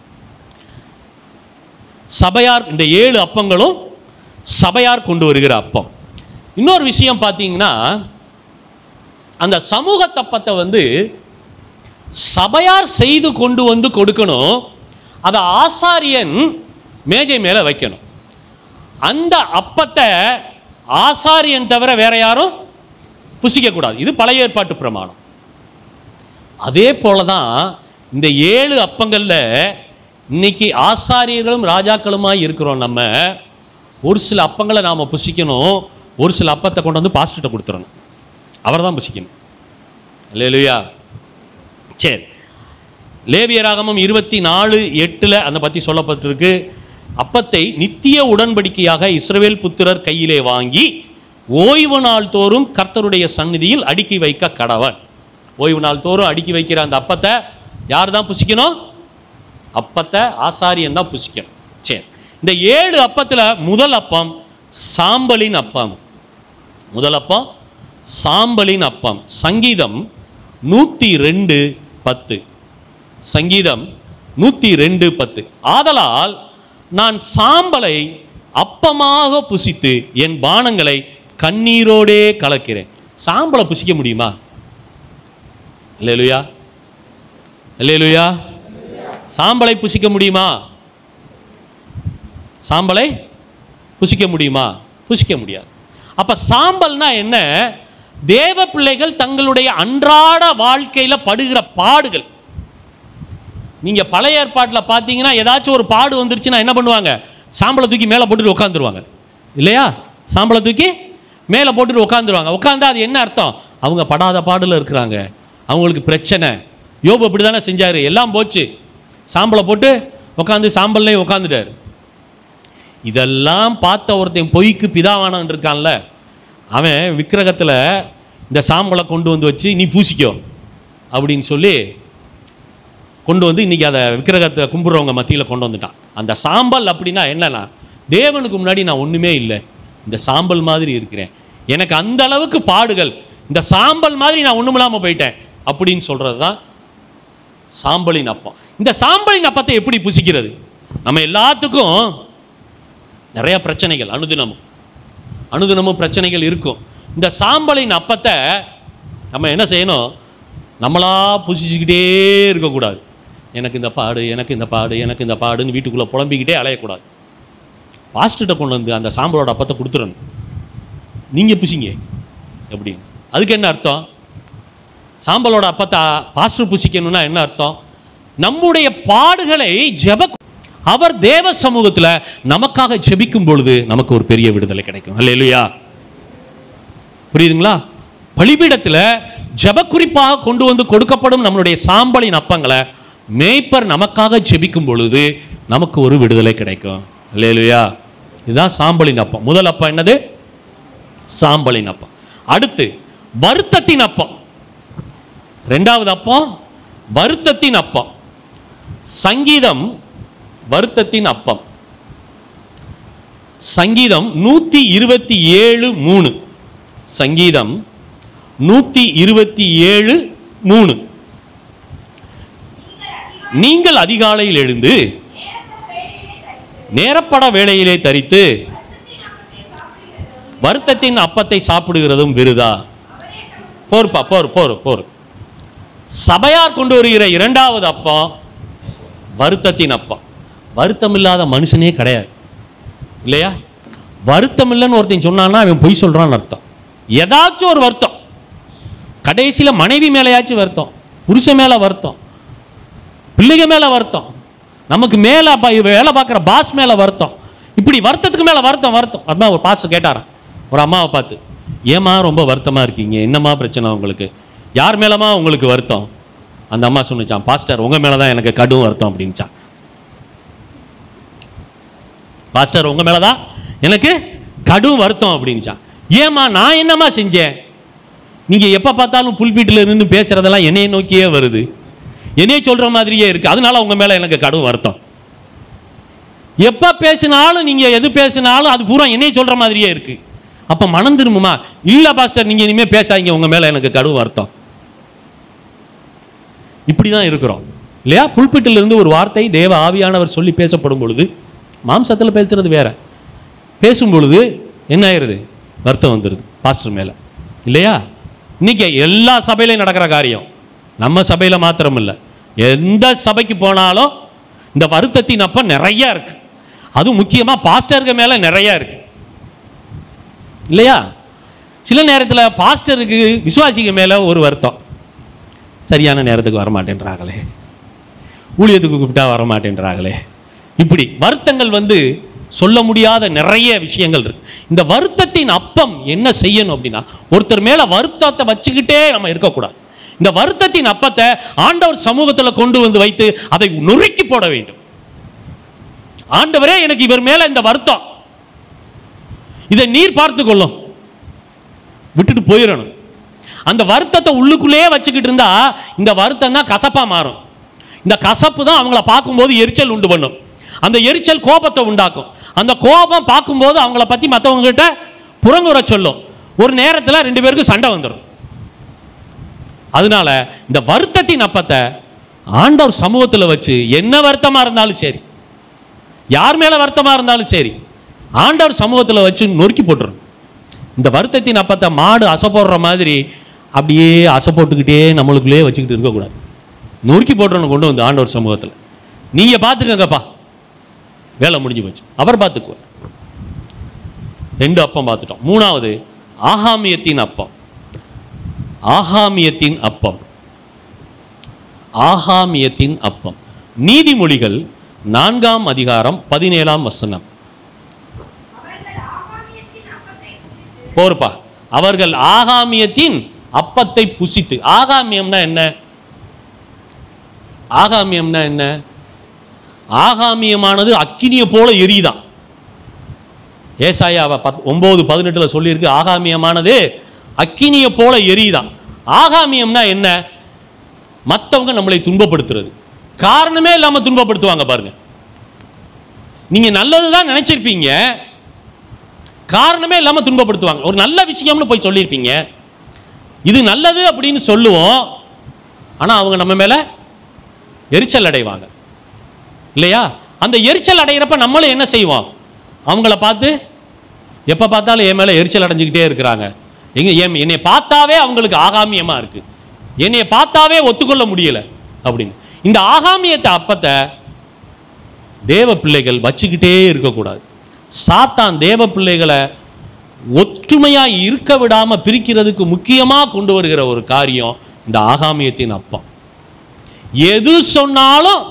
சபையார் இந்த ஏழு அப்பங்களும் சபையார் கொண்டு வருகிற அப்பம் இன்னொரு விஷயம் பார்த்தீங்கன்னா அந்த சமூக தப்பத்தை வந்து சபையார் செய்து கொண்டு வந்து கொடுக்கணும் அதை ஆசாரியன் மேஜை மேலே வைக்கணும் அந்த அப்பத்தை ஆசாரியன் தவிர வேற யாரும் புசிக்கக்கூடாது இது பழைய ஏற்பாட்டு பிரமாணம் அதே போல தான் இந்த ஏழு அப்பங்களில் இன்னைக்கு ஆசாரியர்களும் ராஜாக்களுமாய் இருக்கிறோம் நம்ம ஒரு சில அப்பங்களை நாம் புசிக்கணும் ஒரு சில அப்பத்தை கொண்டு வந்து பாஸ்டர்கிட்ட கொடுத்துடணும் அவர் தான் புசிக்கணும் இல்லையா சரி லேவியராகமம் இருபத்தி நாலு எட்டில் அந்த பற்றி சொல்லப்பட்டிருக்கு அப்பத்தை நித்திய உடன்படிக்கையாக இஸ்ரவேல் புத்திரர் கையிலே வாங்கி ஓய்வு நாள் தோறும் கர்த்தருடைய சந்நிதியில் அடுக்கி வைக்க கடவன் ஓய்வு நாள் தோறும் அடுக்கி வைக்கிற அந்த அப்பத்தை யார் தான் புசிக்கணும் அப்பத்தை ஆசாரியன் தான் புசிக்கணும் சரி இந்த ஏழு அப்பத்தில் முதல் அப்பம் சாம்பலின் அப்பம் முதல் அப்பம் சாம்பலின் அப்பம் சங்கீதம் நூற்றி ரெண்டு பத்து சங்கீதம் நூற்றி ரெண்டு பத்து ஆதலால் நான் சாம்பலை அப்பமாக புசித்து என் பானங்களை கண்ணீரோடே கலக்கிறேன் சாம்பலை புசிக்க முடியுமா இல்லையா இல்லையா சாம்பலை புசிக்க முடியுமா சாம்பலை புசிக்க முடியுமா புசிக்க முடியாது அப்ப சாம்பல்னா என்ன தேவ பிள்ளைகள் தங்களுடைய அன்றாட வாழ்க்கையில படுகிற பாடுகள் நீங்க பழைய ஏற்பாட்டில் பார்த்தீங்கன்னா ஏதாச்சும் ஒரு பாடு வந்துருச்சுன்னா என்ன பண்ணுவாங்க சாம்பலை தூக்கி மேலே போட்டுட்டு உட்காந்துருவாங்க இல்லையா சாம்பலை தூக்கி மேலே போட்டுட்டு உட்காந்துருவாங்க உட்காந்தா அது என்ன அர்த்தம் அவங்க படாத பாடுல இருக்கிறாங்க அவங்களுக்கு பிரச்சனை யோபு அப்படி தானே செஞ்சாரு எல்லாம் போச்சு சாம்பலை போட்டு உட்காந்து சாம்பல்லையும் உட்காந்துட்டாரு இதெல்லாம் பார்த்த ஒருத்தன் பொய்க்கு பிதாவானவன் இருக்கான்ல அவன் விக்கிரகத்தில் இந்த சாம்பலை கொண்டு வந்து வச்சு நீ பூசிக்கோ அப்படின்னு சொல்லி கொண்டு வந்து இன்னைக்கு அதை விக்கிரகத்தை கும்பிட்றவங்க மத்தியில் கொண்டு வந்துட்டான் அந்த சாம்பல் அப்படின்னா என்னன்னா தேவனுக்கு முன்னாடி நான் ஒன்றுமே இல்லை இந்த சாம்பல் மாதிரி இருக்கிறேன் எனக்கு அந்த அளவுக்கு பாடுகள் இந்த சாம்பல் மாதிரி நான் ஒன்றுமில்லாமல் போயிட்டேன் அப்படின்னு சொல்கிறது தான் சாம்பலின் அப்பம் இந்த சாம்பலின் அப்பத்தை எப்படி புசிக்கிறது நம்ம எல்லாத்துக்கும் நிறைய பிரச்சனைகள் அனுதினமும் அனுதினமும் பிரச்சனைகள் இருக்கும் இந்த சாம்பலின் அப்பத்தை நம்ம என்ன செய்யணும் நம்மளா புசிச்சுக்கிட்டே இருக்கக்கூடாது எனக்கு இந்த பாடு எனக்கு இந்த பாடு எனக்கு இந்த பாடுன்னு வீட்டுக்குள்ளே புலம்பிக்கிட்டே அலையக்கூடாது பாஸ்டர்கிட்ட கொண்டு வந்து அந்த சாம்பலோட அப்பத்தை கொடுத்துடணும் நீங்கள் புசிங்க அப்படின்னு அதுக்கு என்ன அர்த்தம் சாம்பலோட அப்பத்தை பாஸ்டர் புசிக்கணும்னா என்ன அர்த்தம் நம்முடைய பாடுகளை ஜெப அவர் தேவ சமூகத்துல நமக்காக ஜெபிக்கும் பொழுது நமக்கு ஒரு பெரிய விடுதலை கிடைக்கும் அல்லேலூயா புரியுதுங்களா பலிபீடத்துல ஜெப குறிப்பாக கொண்டு வந்து கொடுக்கப்படும் நம்மளுடைய சாம்பலின் அப்பங்களை மேய்ப்பர் நமக்காக ஜெபிக்கும் பொழுது நமக்கு ஒரு விடுதலை கிடைக்கும் அல்லேலூயா இதுதான் சாம்பலின் அப்பம் முதல் அப்பம் என்னது சாம்பலின் அப்பம் அடுத்து வருத்தத்தின் அப்பம் ரெண்டாவது அப்பம் வருத்தத்தின் அப்பம் சங்கீதம் வருத்தத்தின் அப்பம் சங்கீதம் நூத்தி இருபத்தி ஏழு மூணு சங்கீதம் நூத்தி இருபத்தி ஏழு மூணு நீங்கள் அதிகாலையில் எழுந்து நேரப்பட வேளையிலே தரித்து வருத்தத்தின் அப்பத்தை சாப்பிடுகிறதும் விருதா போர்ப்பா போர் போர் போர் சபையார் கொண்டு வருகிற இரண்டாவது அப்பம் வருத்தத்தின் அப்பம் வருத்தம் இல்லாத மனுஷனே கிடையாது இல்லையா வருத்தம் இல்லைன்னு ஒருத்தன் சொன்னான்னா அவன் பொய் சொல்றான்னு அர்த்தம் ஏதாச்சும் ஒரு வருத்தம் கடைசியில மனைவி மேலேயாச்சும் வருத்தம் புருஷன் மேல வருத்தம் பிள்ளைங்க மேல வருத்தம் நமக்கு மேல ப- வேலை பார்க்குற பாஸ் மேல வருத்தம் இப்படி வருத்தத்துக்கு மேல வருத்தம் வருத்தம் அதான் ஒரு பாஸ் கேட்டாராம் ஒரு அம்மாவை பார்த்து ஏம்மா ரொம்ப வருத்தமா இருக்கீங்க என்னம்மா பிரச்சனை உங்களுக்கு யார் மேலமா உங்களுக்கு வருத்தம் அந்த அம்மா சொன்னுச்சான் பாஸ்டர் உங்க மேல தான் எனக்கு கடும் வருத்தம் அப்படின்னுச்சான் பாஸ்டர் உங்க மேலதான் எனக்கு கடும் வருத்தம் அப்படின்னுச்சான் ஏம்மா நான் என்னம்மா செஞ்சேன் நீங்க எப்ப பார்த்தாலும் புல்பீட்டில் இருந்து பேசுறதெல்லாம் என்னைய நோக்கியே வருது என்னைய சொல்ற மாதிரியே இருக்கு அதனால உங்க மேல எனக்கு கடும் வருத்தம் எப்ப பேசினாலும் நீங்க எது பேசினாலும் அது பூரா என்னைய சொல்ற மாதிரியே இருக்கு அப்ப மனம் திரும்புமா இல்ல பாஸ்டர் நீங்க இனிமே பேசாதீங்க உங்க மேல எனக்கு கடும் வருத்தம் இப்படிதான் இருக்கிறோம் இல்லையா புல்பிட்டில் இருந்து ஒரு வார்த்தை தேவ ஆவியானவர் சொல்லி பேசப்படும் பொழுது மாம்சத்துல பேசுறது வேற பேசும் பொழுது என்ன ஆயிருது வருத்தம் வந்துடுது பாஸ்டர் மேல இல்லையா இன்னைக்கு எல்லா சபையிலையும் நடக்கிற காரியம் நம்ம சபையில மாத்திரம் இல்லை எந்த சபைக்கு போனாலும் இந்த வருத்தத்தின் அப்ப நிறைய இருக்கு அதுவும் முக்கியமா பாஸ்டருக்கு மேல நிறைய இருக்கு இல்லையா சில நேரத்துல பாஸ்டருக்கு விசுவாசிக்கு மேல ஒரு வருத்தம் சரியான நேரத்துக்கு வர மாட்டேன்றாங்களே ஊழியத்துக்கு கூப்பிட்டா வர மாட்டேன்றாங்களே இப்படி வருத்தங்கள் வந்து சொல்ல முடியாத நிறைய விஷயங்கள் இருக்கு இந்த வருத்தத்தின் அப்பம் என்ன செய்யணும் அப்படின்னா ஒருத்தர் மேல வருத்தத்தை வச்சுக்கிட்டே நம்ம இருக்கக்கூடாது இந்த வருத்தத்தின் அப்பத்தை ஆண்டவர் சமூகத்துல கொண்டு வந்து வைத்து அதை நொறுக்கி போட வேண்டும் ஆண்டவரே எனக்கு இவர் மேல இந்த வருத்தம் இதை நீர் பார்த்து கொள்ளும் விட்டுட்டு போயிடணும் அந்த வருத்தத்தை உள்ளுக்குள்ளேயே வச்சுக்கிட்டு இருந்தா இந்த வருத்தம் தான் கசப்பா மாறும் இந்த கசப்பு தான் அவங்கள பார்க்கும்போது எரிச்சல் உண்டு பண்ணும் அந்த எரிச்சல் கோபத்தை உண்டாக்கும் அந்த கோபம் பார்க்கும்போது அவங்கள பத்தி மற்றவங்க கிட்ட புறங்குற சொல்லும் ஒரு நேரத்துல ரெண்டு பேருக்கும் சண்டை வந்துடும் அதனால இந்த வருத்தத்தின் அப்பத்தை ஆண்டவர் சமூகத்துல வச்சு என்ன வருத்தமா இருந்தாலும் சரி யார் மேல வருத்தமா இருந்தாலும் சரி ஆண்டவர் சமூகத்துல வச்சு நொறுக்கி போட்டுரும் இந்த வருத்தத்தின் அப்பத்தை மாடு அசை போடுற மாதிரி அப்படியே அசை போட்டுக்கிட்டே நம்மளுக்குள்ளேயே வச்சுக்கிட்டு இருக்கக்கூடாது நொறுக்கி போட்டுறணும் கொண்டு வந்து ஆண்டவர் சமூகத்தில் நீங்க பார்த்துக்கங்கப்பா வேலை முடிஞ்சு போச்சு அவர் பார்த்துக்குவார் ரெண்டு அப்பம் பார்த்துட்டோம் மூணாவது ஆகாமியத்தின் அப்பம் ஆகாமியத்தின் அப்பம் ஆகாமியத்தின் அப்பம் நீதிமொழிகள் நான்காம் அதிகாரம் பதினேழாம் வசனம் அவர்கள் ஆகாமியத்தின் அப்பத்தை புசித்து போருப்பா அவர்கள் ஆகாமியத்தின் அப்பத்தை புசித்து ஆகாமியம்னா என்ன ஆகாமியம்னா என்ன ஆகாமியமானது அக்கினியை போல எரியுதான் ஏசாயா பத் ஒன்பது பதினெட்டுல சொல்லியிருக்கு ஆகாமியமானது அக்கினியை போல எரியுதான் ஆகாமியம்னா என்ன மற்றவங்க நம்மளை துன்பப்படுத்துறது காரணமே இல்லாம துன்பப்படுத்துவாங்க பாருங்க நீங்க நல்லதுதான் நினைச்சிருப்பீங்க காரணமே இல்லாம துன்பப்படுத்துவாங்க ஒரு நல்ல விஷயம்னு போய் சொல்லியிருப்பீங்க இது நல்லது அப்படின்னு சொல்லுவோம் ஆனா அவங்க நம்ம மேல எரிச்சல் அடைவாங்க இல்லையா அந்த எரிச்சல் அடைகிறப்ப நம்மளும் என்ன செய்வோம் அவங்கள பார்த்து எப்ப பார்த்தாலும் என் மேல எரிச்சல் அடைஞ்சுக்கிட்டே இருக்கிறாங்க எங்க என் என்னை பார்த்தாவே அவங்களுக்கு ஆகாமியமா இருக்கு என்னைய பார்த்தாவே ஒத்துக்கொள்ள முடியல அப்படின்னு இந்த ஆகாமியத்தை அப்பத்தை தேவ பிள்ளைகள் வச்சுக்கிட்டே இருக்கக்கூடாது சாத்தான் தேவ பிள்ளைகளை ஒற்றுமையா இருக்க விடாம பிரிக்கிறதுக்கு முக்கியமா கொண்டு வருகிற ஒரு காரியம் இந்த ஆகாமியத்தின் அப்பம் எது சொன்னாலும்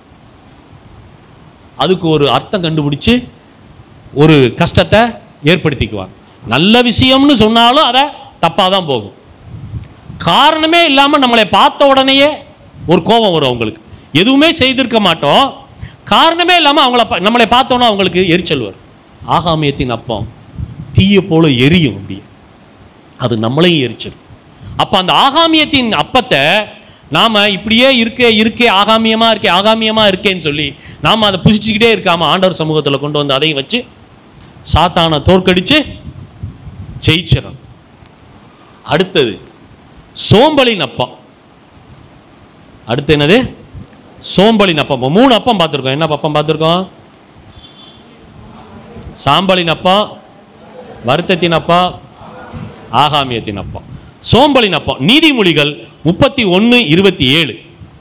அதுக்கு ஒரு அர்த்தம் கண்டுபிடிச்சு ஒரு கஷ்டத்தை ஏற்படுத்திக்குவாங்க நல்ல விஷயம்னு சொன்னாலும் அதை தப்பாக தான் போகும் காரணமே இல்லாமல் நம்மளை பார்த்த உடனேயே ஒரு கோபம் வரும் அவங்களுக்கு எதுவுமே செய்திருக்க மாட்டோம் காரணமே இல்லாமல் அவங்கள பா- நம்மளை பார்த்தோன்னா அவங்களுக்கு எரிச்சல் வரும் ஆகாமியத்தின் அப்பம் தீயை போல எரியும் அப்படியே அது நம்மளையும் எரிச்சிடும் அப்போ அந்த ஆகாமியத்தின் அப்பத்தை நாம இப்படியே இருக்கே இருக்கே ஆகாமியமா இருக்கே ஆகாமியமா இருக்கேன்னு சொல்லி நாம அதை புசிச்சுக்கிட்டே இருக்காம ஆண்டவர் சமூகத்தில் கொண்டு வந்து அதையும் வச்சு சாத்தானை தோற்கடிச்சு ஜெயிச்சிடணும் அடுத்தது சோம்பலின் அப்பம் அடுத்து என்னது சோம்பலின் அப்பம் இப்ப மூணு அப்பம் பார்த்துருக்கோம் என்ன அப்பம் பார்த்துருக்கோம் சாம்பலின் அப்பம் வருத்தத்தின் அப்பம் ஆகாமியத்தின் அப்பம் சோம்பலின் அப்பம் நீதிமொழிகள் முப்பத்தி ஒன்று இருபத்தி ஏழு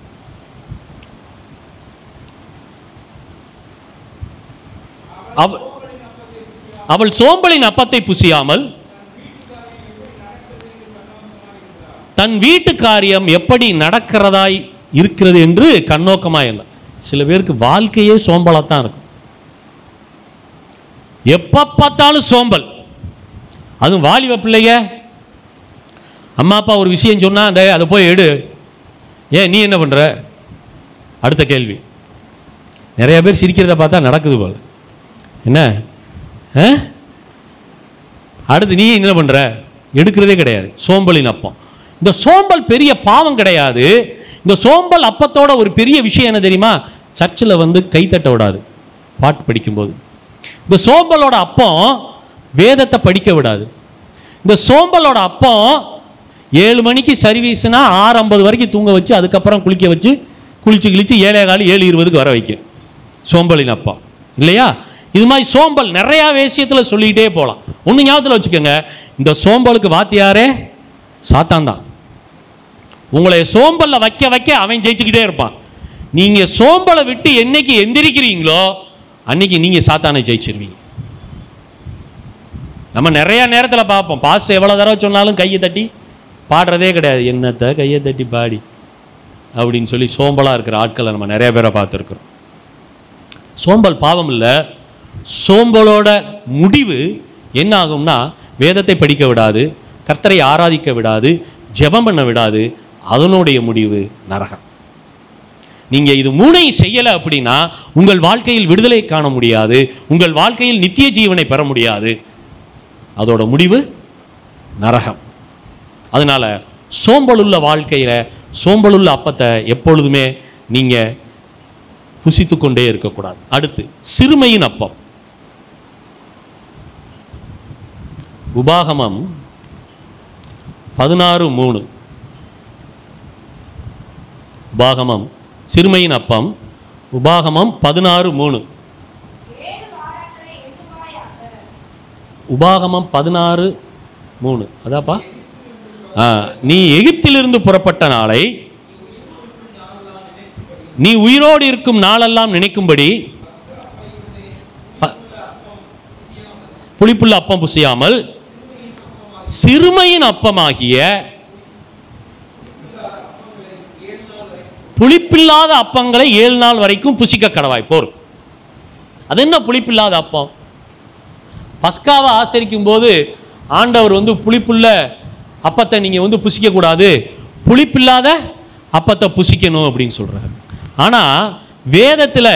அவ- அவள் சோம்பலின் அப்பத்தை புசியாமல் தன் வீட்டு காரியம் எப்படி நடக்கிறதாய் இருக்கிறது என்று கண்ணோக்கமாய் இல்லை சில பேருக்கு வாழ்க்கையே சோம்பலாத்தான் இருக்கும் எப்ப பார்த்தாலும் சோம்பல் அதுவும் வாலிப பிள்ளைங்க அம்மா அப்பா ஒரு விஷயம் சொன்னா அந்த அதை போய் எடு ஏன் நீ என்ன பண்ற அடுத்த கேள்வி நிறைய பேர் சிரிக்கிறத பார்த்தா நடக்குது போல என்ன ஆ? அடுத்து நீ என்ன பண்ற எடுக்கிறதே கிடையாது சோம்பலின் அப்பம் இந்த சோம்பல் பெரிய பாவம் கிடையாது இந்த சோம்பல் அப்பத்தோட ஒரு பெரிய விஷயம் என்ன தெரியுமா சர்ச்சில் வந்து கைத்தட்ட விடாது பாட்டு படிக்கும்போது இந்த சோம்பலோட அப்பம் வேதத்தை படிக்க விடாது இந்த சோம்பலோட அப்பம் ஏழு மணிக்கு சர்வீஸ்னா ஆறு ஐம்பது வரைக்கும் தூங்க வச்சு அதுக்கப்புறம் குளிக்க வச்சு குளிச்சு கிழிச்சு ஏழே காலு ஏழு இருபதுக்கு வர வைக்கும் சோம்பலின் அப்பம் இல்லையா இது மாதிரி சோம்பல் நிறையா விஷயத்தில் சொல்லிக்கிட்டே போகலாம் ஒன்று ஞாபகத்தில் வச்சுக்கோங்க இந்த சோம்பலுக்கு வாத்தியாரே சாத்தான் தான் உங்களை சோம்பல்ல வைக்க வைக்க அவன் ஜெயிச்சுக்கிட்டே இருப்பான் நீங்க சோம்பலை விட்டு என்னைக்கு எந்திரிக்கிறீங்களோ அன்னைக்கு நீங்க சாத்தானை ஜெயிச்சிருவீங்க நம்ம நிறைய நேரத்தில் பார்ப்போம் பாஸ்ட் எவ்வளோ தடவை சொன்னாலும் கையை தட்டி பாடுறதே கிடையாது என்னத்த கையை தட்டி பாடி அப்படின்னு சொல்லி சோம்பலா இருக்கிற ஆட்களை நம்ம நிறைய பேரை பார்த்துருக்குறோம் சோம்பல் பாவம் இல்லை சோம்பலோட முடிவு என்ன ஆகும்னா வேதத்தை படிக்க விடாது கர்த்தரை ஆராதிக்க விடாது ஜெபம் பண்ண விடாது அதனுடைய முடிவு நரகம் நீங்க இது மூணையும் செய்யல அப்படின்னா உங்கள் வாழ்க்கையில் விடுதலை காண முடியாது உங்கள் வாழ்க்கையில் நித்திய ஜீவனை பெற முடியாது அதோட முடிவு நரகம் அதனால சோம்பலுள்ள வாழ்க்கையில சோம்பலுள்ள அப்பத்தை எப்பொழுதுமே நீங்க புசித்து கொண்டே இருக்கக்கூடாது அடுத்து சிறுமையின் அப்பம் உபாகமம் பதினாறு மூணு உபாகமம் சிறுமையின் அப்பம் உபாகமம் பதினாறு மூணு ஏழு வாரங்களை எண்ணுவாயாக உபாகமம் பதினாறு மூணு அதாப்பா ஆ, நீ எகிப்திலிருந்து புறப்பட்ட நாளை நீ உயிரோடு இருக்கும் நாளெல்லாம் நினைக்கும்படி ப- புளிப்புள்ள அப்பம் புசியாமல் சிறுமையின் அப்பமாகிய புளிப்பில்லாத அப்பங்களை ஏழு நாள் வரைக்கும் புசிக்க கடவாய் போர் அது என்ன புளிப்பில்லாத அப்பம் பஸ்காவை ஆசரிக்கும் போது ஆண்டவர் வந்து புளிப்புள்ள அப்பத்தை நீங்கள் வந்து புசிக்கக்கூடாது புளிப்பில்லாத அப்பத்தை புசிக்கணும் அப்படின்னு சொல்றாரு ஆனால் வேதத்தில்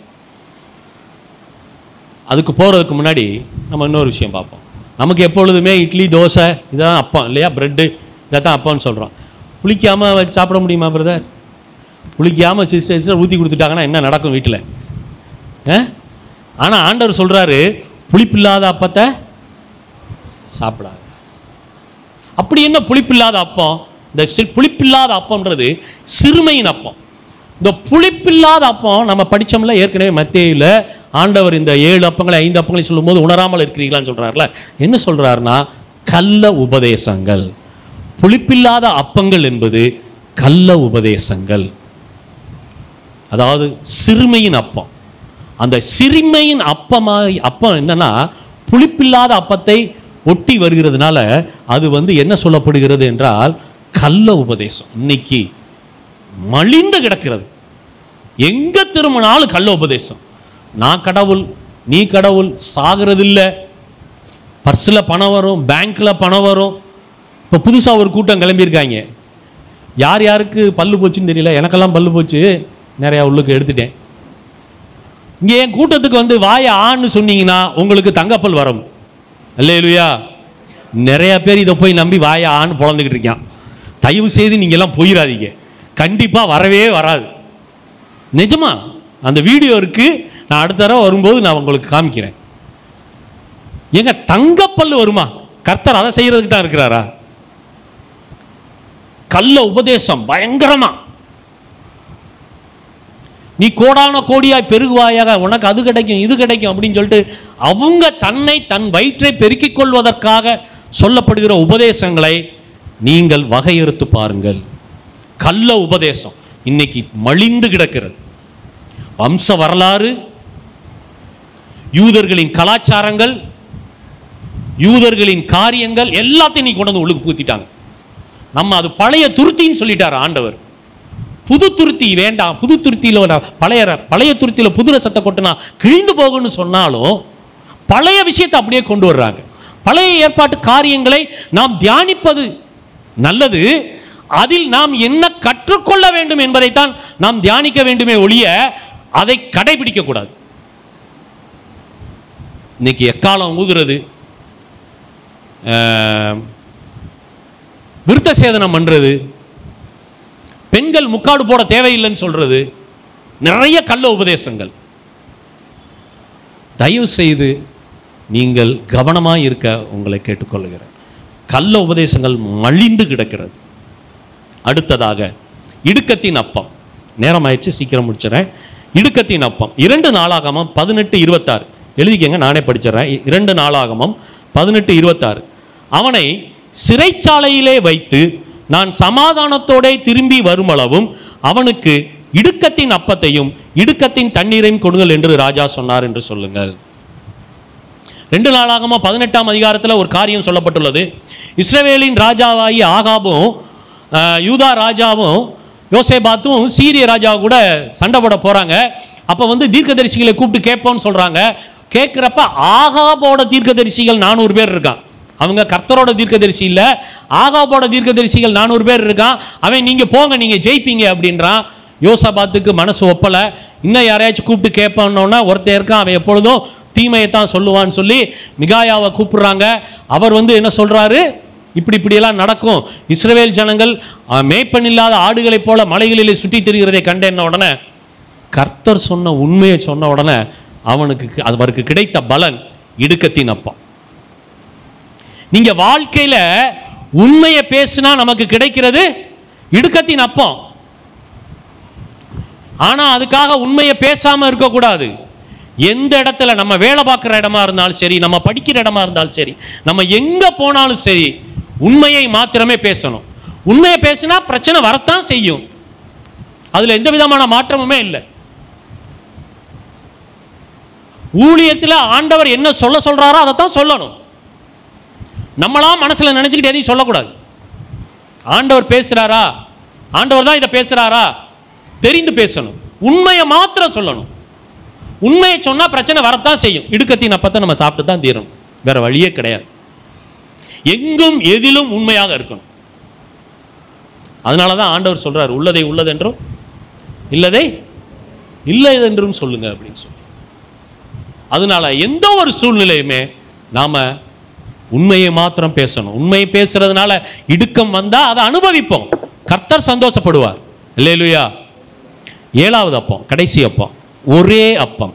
அதுக்கு போகிறதுக்கு முன்னாடி நம்ம இன்னொரு விஷயம் பார்ப்போம் நமக்கு எப்பொழுதுமே இட்லி தோசை இதான் அப்பம் இல்லையா பிரெட்டு இதை தான் அப்பம்னு சொல்கிறோம் புளிக்காமல் வச்சு சாப்பிட முடியுமா பிரதர் புளிக்காமல் சிஸ்டர் சிஸ்டர் ஊற்றி கொடுத்துட்டாங்கன்னா என்ன நடக்கும் வீட்டில் ஆனால் ஆண்டவர் சொல்கிறாரு புளிப்பில்லாத அப்பத்தை சாப்பிடாது அப்படி என்ன புளிப்பில்லாத அப்பம் இந்த சி- புளிப்பில்லாத அப்பம்ன்றது சிறுமையின் அப்பம் இந்த புளிப்பில்லாத அப்பம் நம்ம படிச்சோம்ல ஏற்கனவே மத்தேயுல ஆண்டவர் இந்த ஏழு அப்பங்களை ஐந்து அப்பங்களை சொல்லும்போது உணராமல் இருக்கிறீங்களான்னு சொல்றாருல என்ன சொல்றாருன்னா கள்ள உபதேசங்கள் புளிப்பில்லாத அப்பங்கள் என்பது கள்ள உபதேசங்கள் அதாவது சிறுமையின் அப்பம் அந்த சிறுமையின் அப்பமாய் அப்பம் என்னன்னா புளிப்பில்லாத அப்பத்தை ஒட்டி வருகிறதுனால அது வந்து என்ன சொல்லப்படுகிறது என்றால் கள்ள உபதேசம் இன்னைக்கு மலிந்து கிடக்கிறது எங்க திரும்பினாலும் கள்ள உபதேசம் நான் கடவுள் நீ கடவுள் சாகிறதில்ல பர்ஸில் பணம் வரும் பேங்க்ல பணம் வரும் இப்போ புதுசாக ஒரு கூட்டம் கிளம்பியிருக்காங்க யார் யாருக்கு பல்லு போச்சுன்னு தெரியல எனக்கெல்லாம் பல்லு போச்சு நிறையா உள்ளுக்கு எடுத்துட்டேன் இங்கே என் கூட்டத்துக்கு வந்து வாயை ஆன்னு சொன்னீங்கன்னா உங்களுக்கு தங்கப்பல் வரும் அல்லேலுயா நிறைய பேர் இதை போய் நம்பி வாயை ஆன்னு பொழந்துக்கிட்டு இருக்கான் தயவு செய்து நீங்க எல்லாம் போயிடாதீங்க கண்டிப்பா வரவே வராது நிஜமா அந்த வீடியோ இருக்கு நான் அடுத்த தடவை வரும்போது நான் உங்களுக்கு காமிக்கிறேன் ஏங்க தங்கப்பல்லு வருமா கர்த்தர் அதை செய்யறதுக்கு தான் இருக்கிறாரா கள்ள உபதேசம் பயங்கரமா நீ கோடான கோடியாய் பெருகுவாயாக உனக்கு அது கிடைக்கும் இது கிடைக்கும் அப்படின்னு சொல்லிட்டு அவங்க தன்னை தன் வயிற்றை பெருக்கிக் கொள்வதற்காக சொல்லப்படுகிற உபதேசங்களை நீங்கள் வகையறுத்து பாருங்கள் கள்ள உபதேசம் இன்னைக்கு மலிந்து கிடக்கிறது வம்ச வரலாறு யூதர்களின் கலாச்சாரங்கள் யூதர்களின் காரியங்கள் எல்லாத்தையும் நீ கொண்டு வந்து உள்ளுக்கு பூத்திட்டாங்க நம்ம அது பழைய துருத்தின்னு சொல்லிட்டார் ஆண்டவர் புது துருத்தி வேண்டாம் புது துருத்தியில் ஒரு பழைய ர- பழைய துருத்தியில் புது ரசத்தை கொட்டுனா கிழிந்து போகும்னு சொன்னாலும் பழைய விஷயத்தை அப்படியே கொண்டு வர்றாங்க பழைய ஏற்பாட்டு காரியங்களை நாம் தியானிப்பது நல்லது அதில் நாம் என்ன கற்றுக்கொள்ள வேண்டும் என்பதைத்தான் நாம் தியானிக்க வேண்டுமே ஒழிய அதை கடைபிடிக்க கூடாது இன்னைக்கு எக்காலம் ஊதுறது ஆஹ், விருத்த சேதனம் பண்றது பெண்கள் முக்காடு போட தேவையில்லைன்னு சொல்றது நிறைய கள்ள உபதேசங்கள் தயவு செய்து நீங்கள் கவனமாக இருக்க உங்களை கேட்டுக்கொள்கிறேன் கள்ள உபதேசங்கள் மலிந்து கிடக்கிறது அடுத்ததாக இடுக்கத்தின் அப்பம் நேரம் ஆயிடுச்சு சீக்கிரம் முடிச்சிடறேன் இடுக்கத்தின் அப்பம் இரண்டு நாளாகமம் பதினெட்டு இருபத்தாறு எழுதிக்கங்க நானே படிச்சிடறேன் இ- இரண்டு நாளாகமம் பதினெட்டு இருபத்தாறு அவனை சிறைச்சாலையிலே வைத்து நான் சமாதானத்தோடே திரும்பி வருமளவும் அவனுக்கு இடுக்கத்தின் அப்பத்தையும் இடுக்கத்தின் தண்ணீரையும் கொடுங்கள் என்று ராஜா சொன்னார் என்று சொல்லுங்கள் ரெண்டு நாளாகமா பதினெட்டாம் அதிகாரத்தில் ஒரு காரியம் சொல்லப்பட்டுள்ளது இஸ்ரவேலின் ராஜாவாகி ஆகாபும் ஆஹ், யூதா ராஜாவும் யோசேபாத்தும் சீரிய ராஜா கூட சண்டை போட போறாங்க அப்போ வந்து தீர்க்கதரிசிகளை கூப்பிட்டு கேட்போம்னு சொல்றாங்க கேட்குறப்ப ஆகாபோட தீர்க்கதரிசிகள் நானூறு பேர் இருக்கான் அவங்க கர்த்தரோட தீர்க்கதரிசி இல்லை ஆகாபோட தீர்க்கதரிசிகள் நானூறு பேர் இருக்கான் அவன் நீங்க போங்க நீங்க ஜெயிப்பீங்க அப்படின்றான் யோசபாத்துக்கு மனசு ஒப்பலை இன்னும் யாரையாச்சும் கூப்பிட்டு கேட்பான்னொன்னா ஒருத்தன் இருக்கான் அவன் எப்பொழுதும் தீமையைத்தான் சொல்லுவான்னு சொல்லி மிகாயாவை கூப்பிடுறாங்க அவர் வந்து என்ன சொல்றாரு இப்படி இப்படியெல்லாம் நடக்கும் இஸ்ரவேல் ஜனங்கள் அஹ், மேய்ப்பன் இல்லாத ஆடுகளைப் போல மலைகளிலே சுற்றி திரிகிறதை கண்டேன்ன உடனே கர்த்தர் சொன்ன உண்மையை சொன்ன உடனே அவனுக்கு கி- அவருக்கு கிடைத்த பலன் இடுக்கத்தின் அப்பம் நீங்க வாழ்க்கையில உண்மையை பேசினா நமக்கு கிடைக்கிறது இடுக்கத்தின் அப்பம் ஆனா அதுக்காக உண்மையை பேசாம இருக்கக்கூடாது எந்த இடத்துல நம்ம வேலை பார்க்குற இடமா இருந்தாலும் சரி நம்ம படிக்கிற இடமா இருந்தாலும் சரி நம்ம எங்க போனாலும் சரி உண்மையை மாத்திரமே பேசணும் உண்மையை பேசினா பிரச்சனை வரத்தான் செய்யும் அதுல எந்த விதமான மாற்றமுமே இல்லை ஊழியத்துல ஆண்டவர் என்ன சொல்ல சொல்றாரோ அதைத்தான் சொல்லணும் நம்மளா மனசுல நினைச்சுக்கிட்டு எதையும் சொல்லக்கூடாது ஆண்டவர் பேசுறாரா ஆண்டவர் தான் இதை பேசுறாரா தெரிந்து பேசணும் உண்மையை மாத்திரம் சொல்லணும் உண்மையை சொன்னா பிரச்சனை வரத்தான் செய்யும் இடுக்கத்தின் அப்பத்தை நம்ம சாப்பிட்டு தான் தீரணும் வேற வழியே கிடையாது எங்கும் எதிலும் உண்மையாக இருக்கணும் அதனால தான் ஆண்டவர் சொல்றார் உள்ளதை உள்ளதென்றும் இல்லதை இல்லை என்றும் சொல்லுங்க அப்படின்னு சொல்லி அதனால எந்த ஒரு சூழ்நிலையுமே நாம உண்மையை மாத்திரம் பேசணும் உண்மையை பேசுறதுனால இடுக்கம் வந்தா அதை அனுபவிப்போம் கர்த்தர் சந்தோஷப்படுவார் இல்லையா ஏழாவது அப்பம் கடைசி அப்பம் ஒரே அப்பம்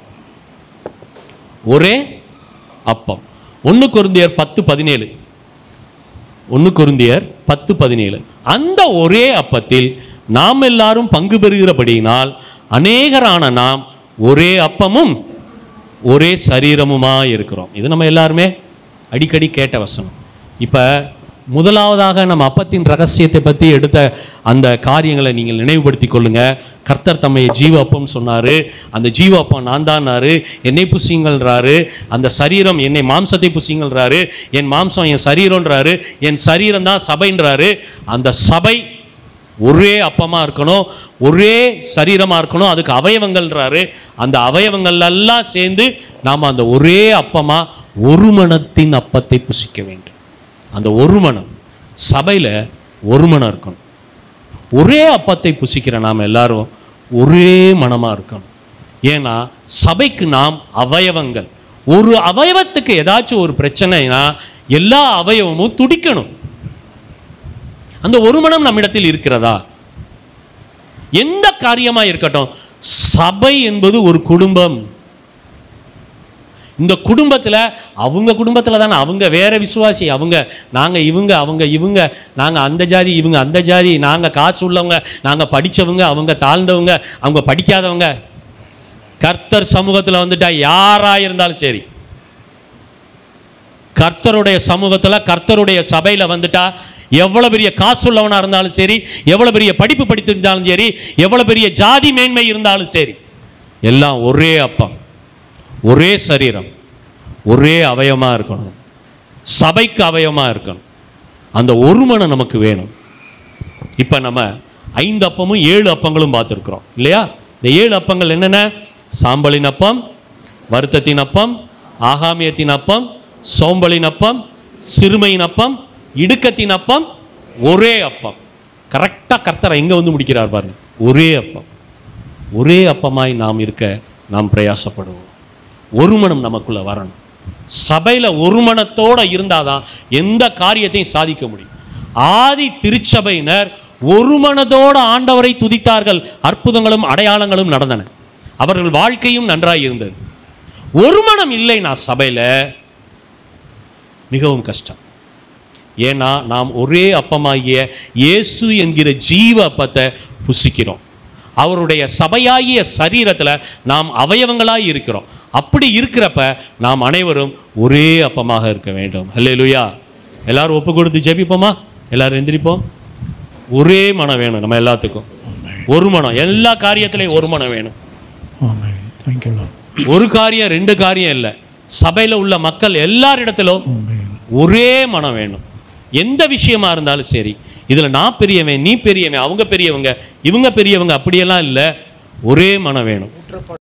ஒரே அப்பம் ஒன்று கொருந்தியர் பத்து பதினேழு ஒன்று கொருந்தியர் பத்து பதினேழு அந்த ஒரே அப்பத்தில் நாம் எல்லாரும் பங்கு பெறுகிறபடியினால் அநேகரான நாம் ஒரே அப்பமும் ஒரே சரீரமுமா இருக்கிறோம் இது நம்ம எல்லாருமே அடிக்கடி கேட்ட வசனம் இப்போ முதலாவதாக நம்ம அப்பத்தின் ரகசியத்தை பற்றி எடுத்த அந்த காரியங்களை நீங்கள் நினைவுபடுத்தி கொள்ளுங்க கர்த்தர் தம்மை ஜீவ அப்பம் சொன்னாரு அந்த ஜீவ அப்பம் நான் தான்னாரு என்னை புசிங்கள்ன்றாரு அந்த சரீரம் என்னை மாம்சத்தை புசிங்கள்ன்றாரு என் மாம்சம் என் சரீரம்ன்றாரு என் சரீரம் தான் சபைன்றாரு அந்த சபை ஒரே அப்பமா இருக்கணும் ஒரே சரீரமா இருக்கணும் அதுக்கு அவயவங்கள்ன்றாரு அந்த அவயவங்கள் எல்லாம் சேர்ந்து நாம் அந்த ஒரே அப்பமா ஒரு மனத்தின் அப்பத்தை புசிக்க வேண்டும் அந்த ஒரு மனம் சபையில ஒரு மனம் இருக்கணும் ஒரே அப்பத்தை புசிக்கிற நாம் எல்லாரும் ஒரே மனமா இருக்கணும் ஏன்னா சபைக்கு நாம் அவயவங்கள் ஒரு அவயவத்துக்கு ஏதாச்சும் ஒரு பிரச்சனைனா எல்லா அவயவமும் துடிக்கணும் அந்த ஒரு மனம் நம்மிடத்தில் இருக்கிறதா எந்த காரியமா இருக்கட்டும் சபை என்பது ஒரு குடும்பம் இந்த குடும்பத்துல அவங்க குடும்பத்துல தானே அவங்க வேற விசுவாசி அவங்க நாங்க இவங்க அவங்க இவங்க நாங்க அந்த ஜாதி இவங்க அந்த ஜாதி நாங்க காசு உள்ளவங்க நாங்க படிச்சவங்க அவங்க தாழ்ந்தவங்க அவங்க படிக்காதவங்க கர்த்தர் சமூகத்துல வந்துட்டா யாரா இருந்தாலும் சரி கர்த்தருடைய சமூகத்துல கர்த்தருடைய சபையில வந்துட்டா எவ்வளவு பெரிய காசு உள்ளவனா இருந்தாலும் சரி எவ்வளவு பெரிய படிப்பு படித்திருந்தாலும் சரி எவ்வளவு பெரிய ஜாதி மேன்மை இருந்தாலும் சரி எல்லாம் ஒரே அப்பம் ஒரே சரீரம் ஒரே அவயமா இருக்கணும் சபைக்கு அவயமா இருக்கணும் அந்த ஒரு மனம் நமக்கு வேணும் இப்போ நம்ம ஐந்து அப்பமும் ஏழு அப்பங்களும் பார்த்துருக்குறோம் இல்லையா இந்த ஏழு அப்பங்கள் என்னென்ன சாம்பலின் அப்பம் வருத்தத்தின் அப்பம் ஆகாமியத்தின் அப்பம் சோம்பலின் அப்பம் சிறுமையின் அப்பம் இடுக்கத்தின் அப்பம் ஒரே அப்பம் கரெக்டாக கர்த்தரை எங்கே வந்து முடிக்கிறார் பாருங்க ஒரே அப்பம் ஒரே அப்பமாய் நாம் இருக்க நாம் பிரயாசப்படுவோம் ஒரு மனம் நமக்குள்ள வரணும் சபையில ஒரு மனத்தோட இருந்தாதான் எந்த காரியத்தையும் சாதிக்க முடியும் ஆதி திருச்சபையினர் ஒரு மனதோட ஆண்டவரை துதித்தார்கள் அற்புதங்களும் அடையாளங்களும் நடந்தன அவர்கள் வாழ்க்கையும் நன்றாய் இருந்தது ஒரு மனம் இல்லைனா சபையில மிகவும் கஷ்டம் ஏன்னா நாம் ஒரே அப்பமாகிய இயேசு என்கிற ஜீவ அப்பத்தை புசிக்கிறோம் அவருடைய சபையாகிய சரீரத்துல நாம் அவயவங்களாய் இருக்கிறோம் அப்படி இருக்கிறப்ப நாம் அனைவரும் ஒரே அப்பமாக இருக்க வேண்டும் அல்லேலூயா எல்லாரும் ஒப்பு கொடுத்து ஜெபிப்போமா எல்லாரும் எந்திரிப்போம் ஒரே மனம் வேணும் நம்ம எல்லாத்துக்கும் ஒரு மனம் எல்லா காரியத்திலையும் ஒரு மனம் வேணும் ஆமென் தேங்க்யூ லார்ட் ஒரு காரியம் ரெண்டு காரியம் இல்லை சபையில உள்ள மக்கள் எல்லாரிடத்திலும் ஆமென் ஒரே மனம் வேணும் எந்த விஷயமா இருந்தாலும் சரி இதுல நான் பெரியவன் நீ பெரியவன் அவங்க பெரியவங்க இவங்க பெரியவங்க அப்படியெல்லாம் இல்லை ஒரே மனம் வேணும்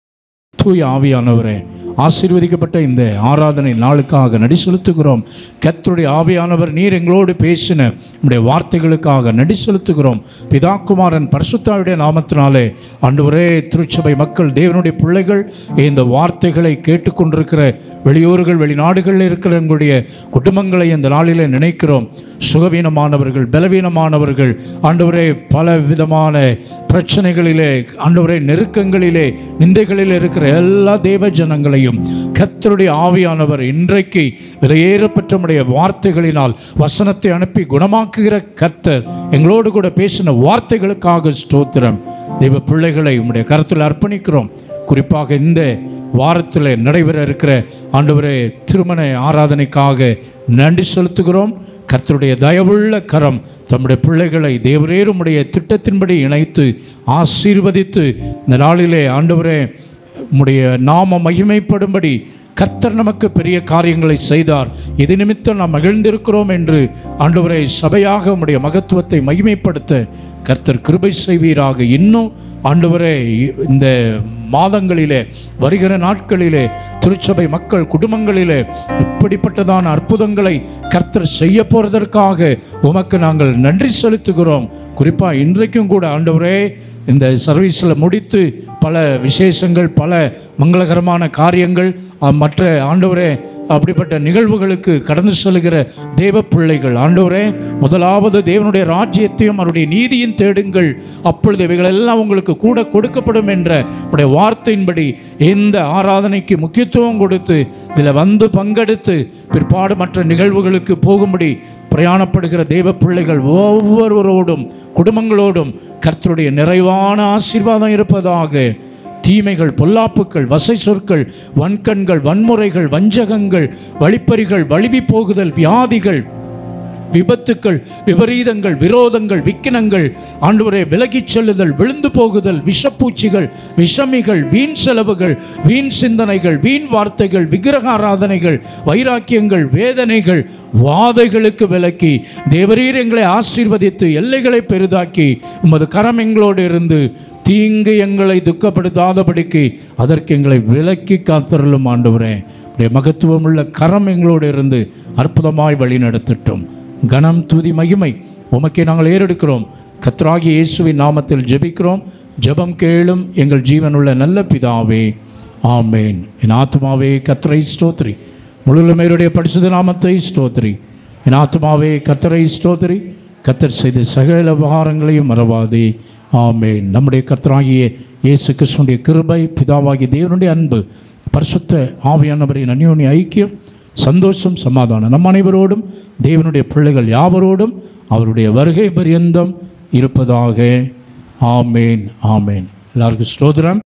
தூய ஆவியானவரே ஆசீர்வதிக்கப்பட்ட இந்த ஆராதனை நாளுக்காக நடி செலுத்துகிறோம் கர்த்தருடைய ஆவியானவர் நீர் எங்களோடு பேசின உடைய வார்த்தைகளுக்காக நடி செலுத்துகிறோம் பிதாக்குமாரன் பரிசுத்தாவுடைய நாமத்தினாலே ஆண்டவரே திருச்சபை மக்கள் தேவனுடைய பிள்ளைகள் இந்த வார்த்தைகளை கேட்டுக்கொண்டிருக்கிற வெளியூர்கள் வெளிநாடுகளில் இருக்கிற எங்களுடைய குடும்பங்களை இந்த நாளிலே நினைக்கிறோம் சுகவீனமானவர்கள் பலவீனமானவர்கள் ஆண்டவரே பல விதமான பிரச்சனைகளிலே ஆண்டவரே நெருக்கங்களிலே நிந்தைகளில் இருக்கிற எல்லா தேவ ஜனங்களையும் கர்த்தருடைய ஆவியானவர் இன்றைக்கு விலையேறப்பட்ட உம்முடைய வார்த்தைகளினால் வசனத்தை அனுப்பி குணமாக்குகிற கர்த்தர் எங்களோடு கூட பேசின வார்த்தைகளுக்காக ஸ்தோத்திரம் தெய்வ பிள்ளைகளை உம்முடைய கருத்தில் அர்ப்பணிக்கிறோம் குறிப்பாக இந்த வாரத்தில் நடைபெற இருக்கிற ஆண்டவரே திருமண ஆராதனைக்காக நன்றி செலுத்துகிறோம் கர்த்தருடைய தயவுள்ள கரம் தம்முடைய பிள்ளைகளை தேவரேருமுடைய திட்டத்தின்படி இணைத்து ஆசீர்வதித்து இந்த நாளிலே ஆண்டவரே உம்முடைய நாம மகிமைப்படும்படி கர்த்தர் நமக்கு பெரிய காரியங்களை செய்தார் இது நிமித்தம் நாம் மகிழ்ந்திருக்கிறோம் என்று ஆண்டவரை சபையாக உம்முடைய மகத்துவத்தை மகிமைப்படுத்த கர்த்தர் கிருபை செய்வீராக இன்னும் ஆண்டவரே இந்த மாதங்களிலே வருகிற நாட்களிலே திருச்சபை மக்கள் குடும்பங்களிலே இப்படிப்பட்டதான அற்புதங்களை கர்த்தர் செய்ய போறதற்காக உமக்கு நாங்கள் நன்றி செலுத்துகிறோம் குறிப்பா இன்றைக்கும் கூட ஆண்டவரே இந்த சர்வீஸில் முடித்து பல விசேஷங்கள் பல மங்களகரமான காரியங்கள் அஹ், மற்ற ஆண்டவரே அப்படிப்பட்ட நிகழ்வுகளுக்கு கடந்து செல்கிற தேவ பிள்ளைகள் ஆண்டவரே முதலாவது தேவனுடைய ராஜ்யத்தையும் அவருடைய நீதியும் தேடுங்கள் அப்பொழுது இவைகளெல்லாம் உங்களுக்கு கூட கொடுக்கப்படும் என்ற உடைய வார்த்தையின்படி இந்த ஆராதனைக்கு முக்கியத்துவம் கொடுத்து இதில் வந்து பங்கெடுத்து பிற்பாடு மற்ற நிகழ்வுகளுக்கு போகும்படி பிரயாணப்படுகிற தேவ பிள்ளைகள் ஒவ்வொருவரோடும் குடும்பங்களோடும் கர்த்தருடைய நிறைவான ஆசீர்வாதம் இருப்பதாக தீமைகள் பொல்லாப்புக்கள் வசை சொற்கள் வன்கண்கள் வன்முறைகள் வஞ்சகங்கள் வழிப்பறிகள் வழிவி போகுதல் வியாதிகள் விபத்துக்கள் விபரீதங்கள் விரோதங்கள் விக்கினங்கள் ஆண்டவரே விலகிச் செல்லுதல் விழுந்து போகுதல் விஷப்பூச்சிகள் விஷமிகள் வீண் செலவுகள் வீண் சிந்தனைகள் வீண் வார்த்தைகள் விக்கிரக ஆராதனைகள் வைராக்கியங்கள் வேதனைகள் வாதைகளுக்கு விலக்கி தேவரீர் எங்களை ஆசீர்வதித்து எல்லைகளை பெரிதாக்கி உமது கரம் எங்களோடு இருந்து தீங்கு எங்களை துக்கப்படுத்தாதபடிக்கு அதற்கு எங்களை விலக்கி காத்தருளும் ஆண்டவரே உடைய மகத்துவமுள்ள கரம் எங்களோடு இருந்து அற்புதமாய் வழி நடத்தட்டும் கனம் துதி மகிமை உமக்கே நாங்கள் ஏறெடுக்கிறோம் கத்ராகி இயேசுவின் நாமத்தில் ஜெபிக்கிறோம் ஜெபம் கேளும் எங்கள் ஜீவனுள்ள நல்ல பிதாவே ஆமேன் என் ஆத்மாவே கத்ரை ஸ்தோத்ரி முழுமையுடைய பரிசுத்த நாமத்தை ஸ்தோத்ரி என் ஆத்மாவே கத்தரை ஸ்தோத்ரி கத்தர் செய்த சகல உபகாரங்களையும் மறவாதே ஆமேன் நம்முடைய கர்த்தராகிய இயேசு கிறிஸ்துடைய கிருபை பிதாவாகிய தேவனுடைய அன்பு பரிசுத்த ஆவியானவரின் அந்யோன்ய ஐக்கியம் சந்தோஷம் சமாதானம் நம் அனைவரோடும் தேவனுடைய பிள்ளைகள் யாவரோடும் அவருடைய வருகை பரியந்தம் இருப்பதாக ஆமேன் ஆமேன் எல்லாருக்கும் ஸ்தோத்திரம்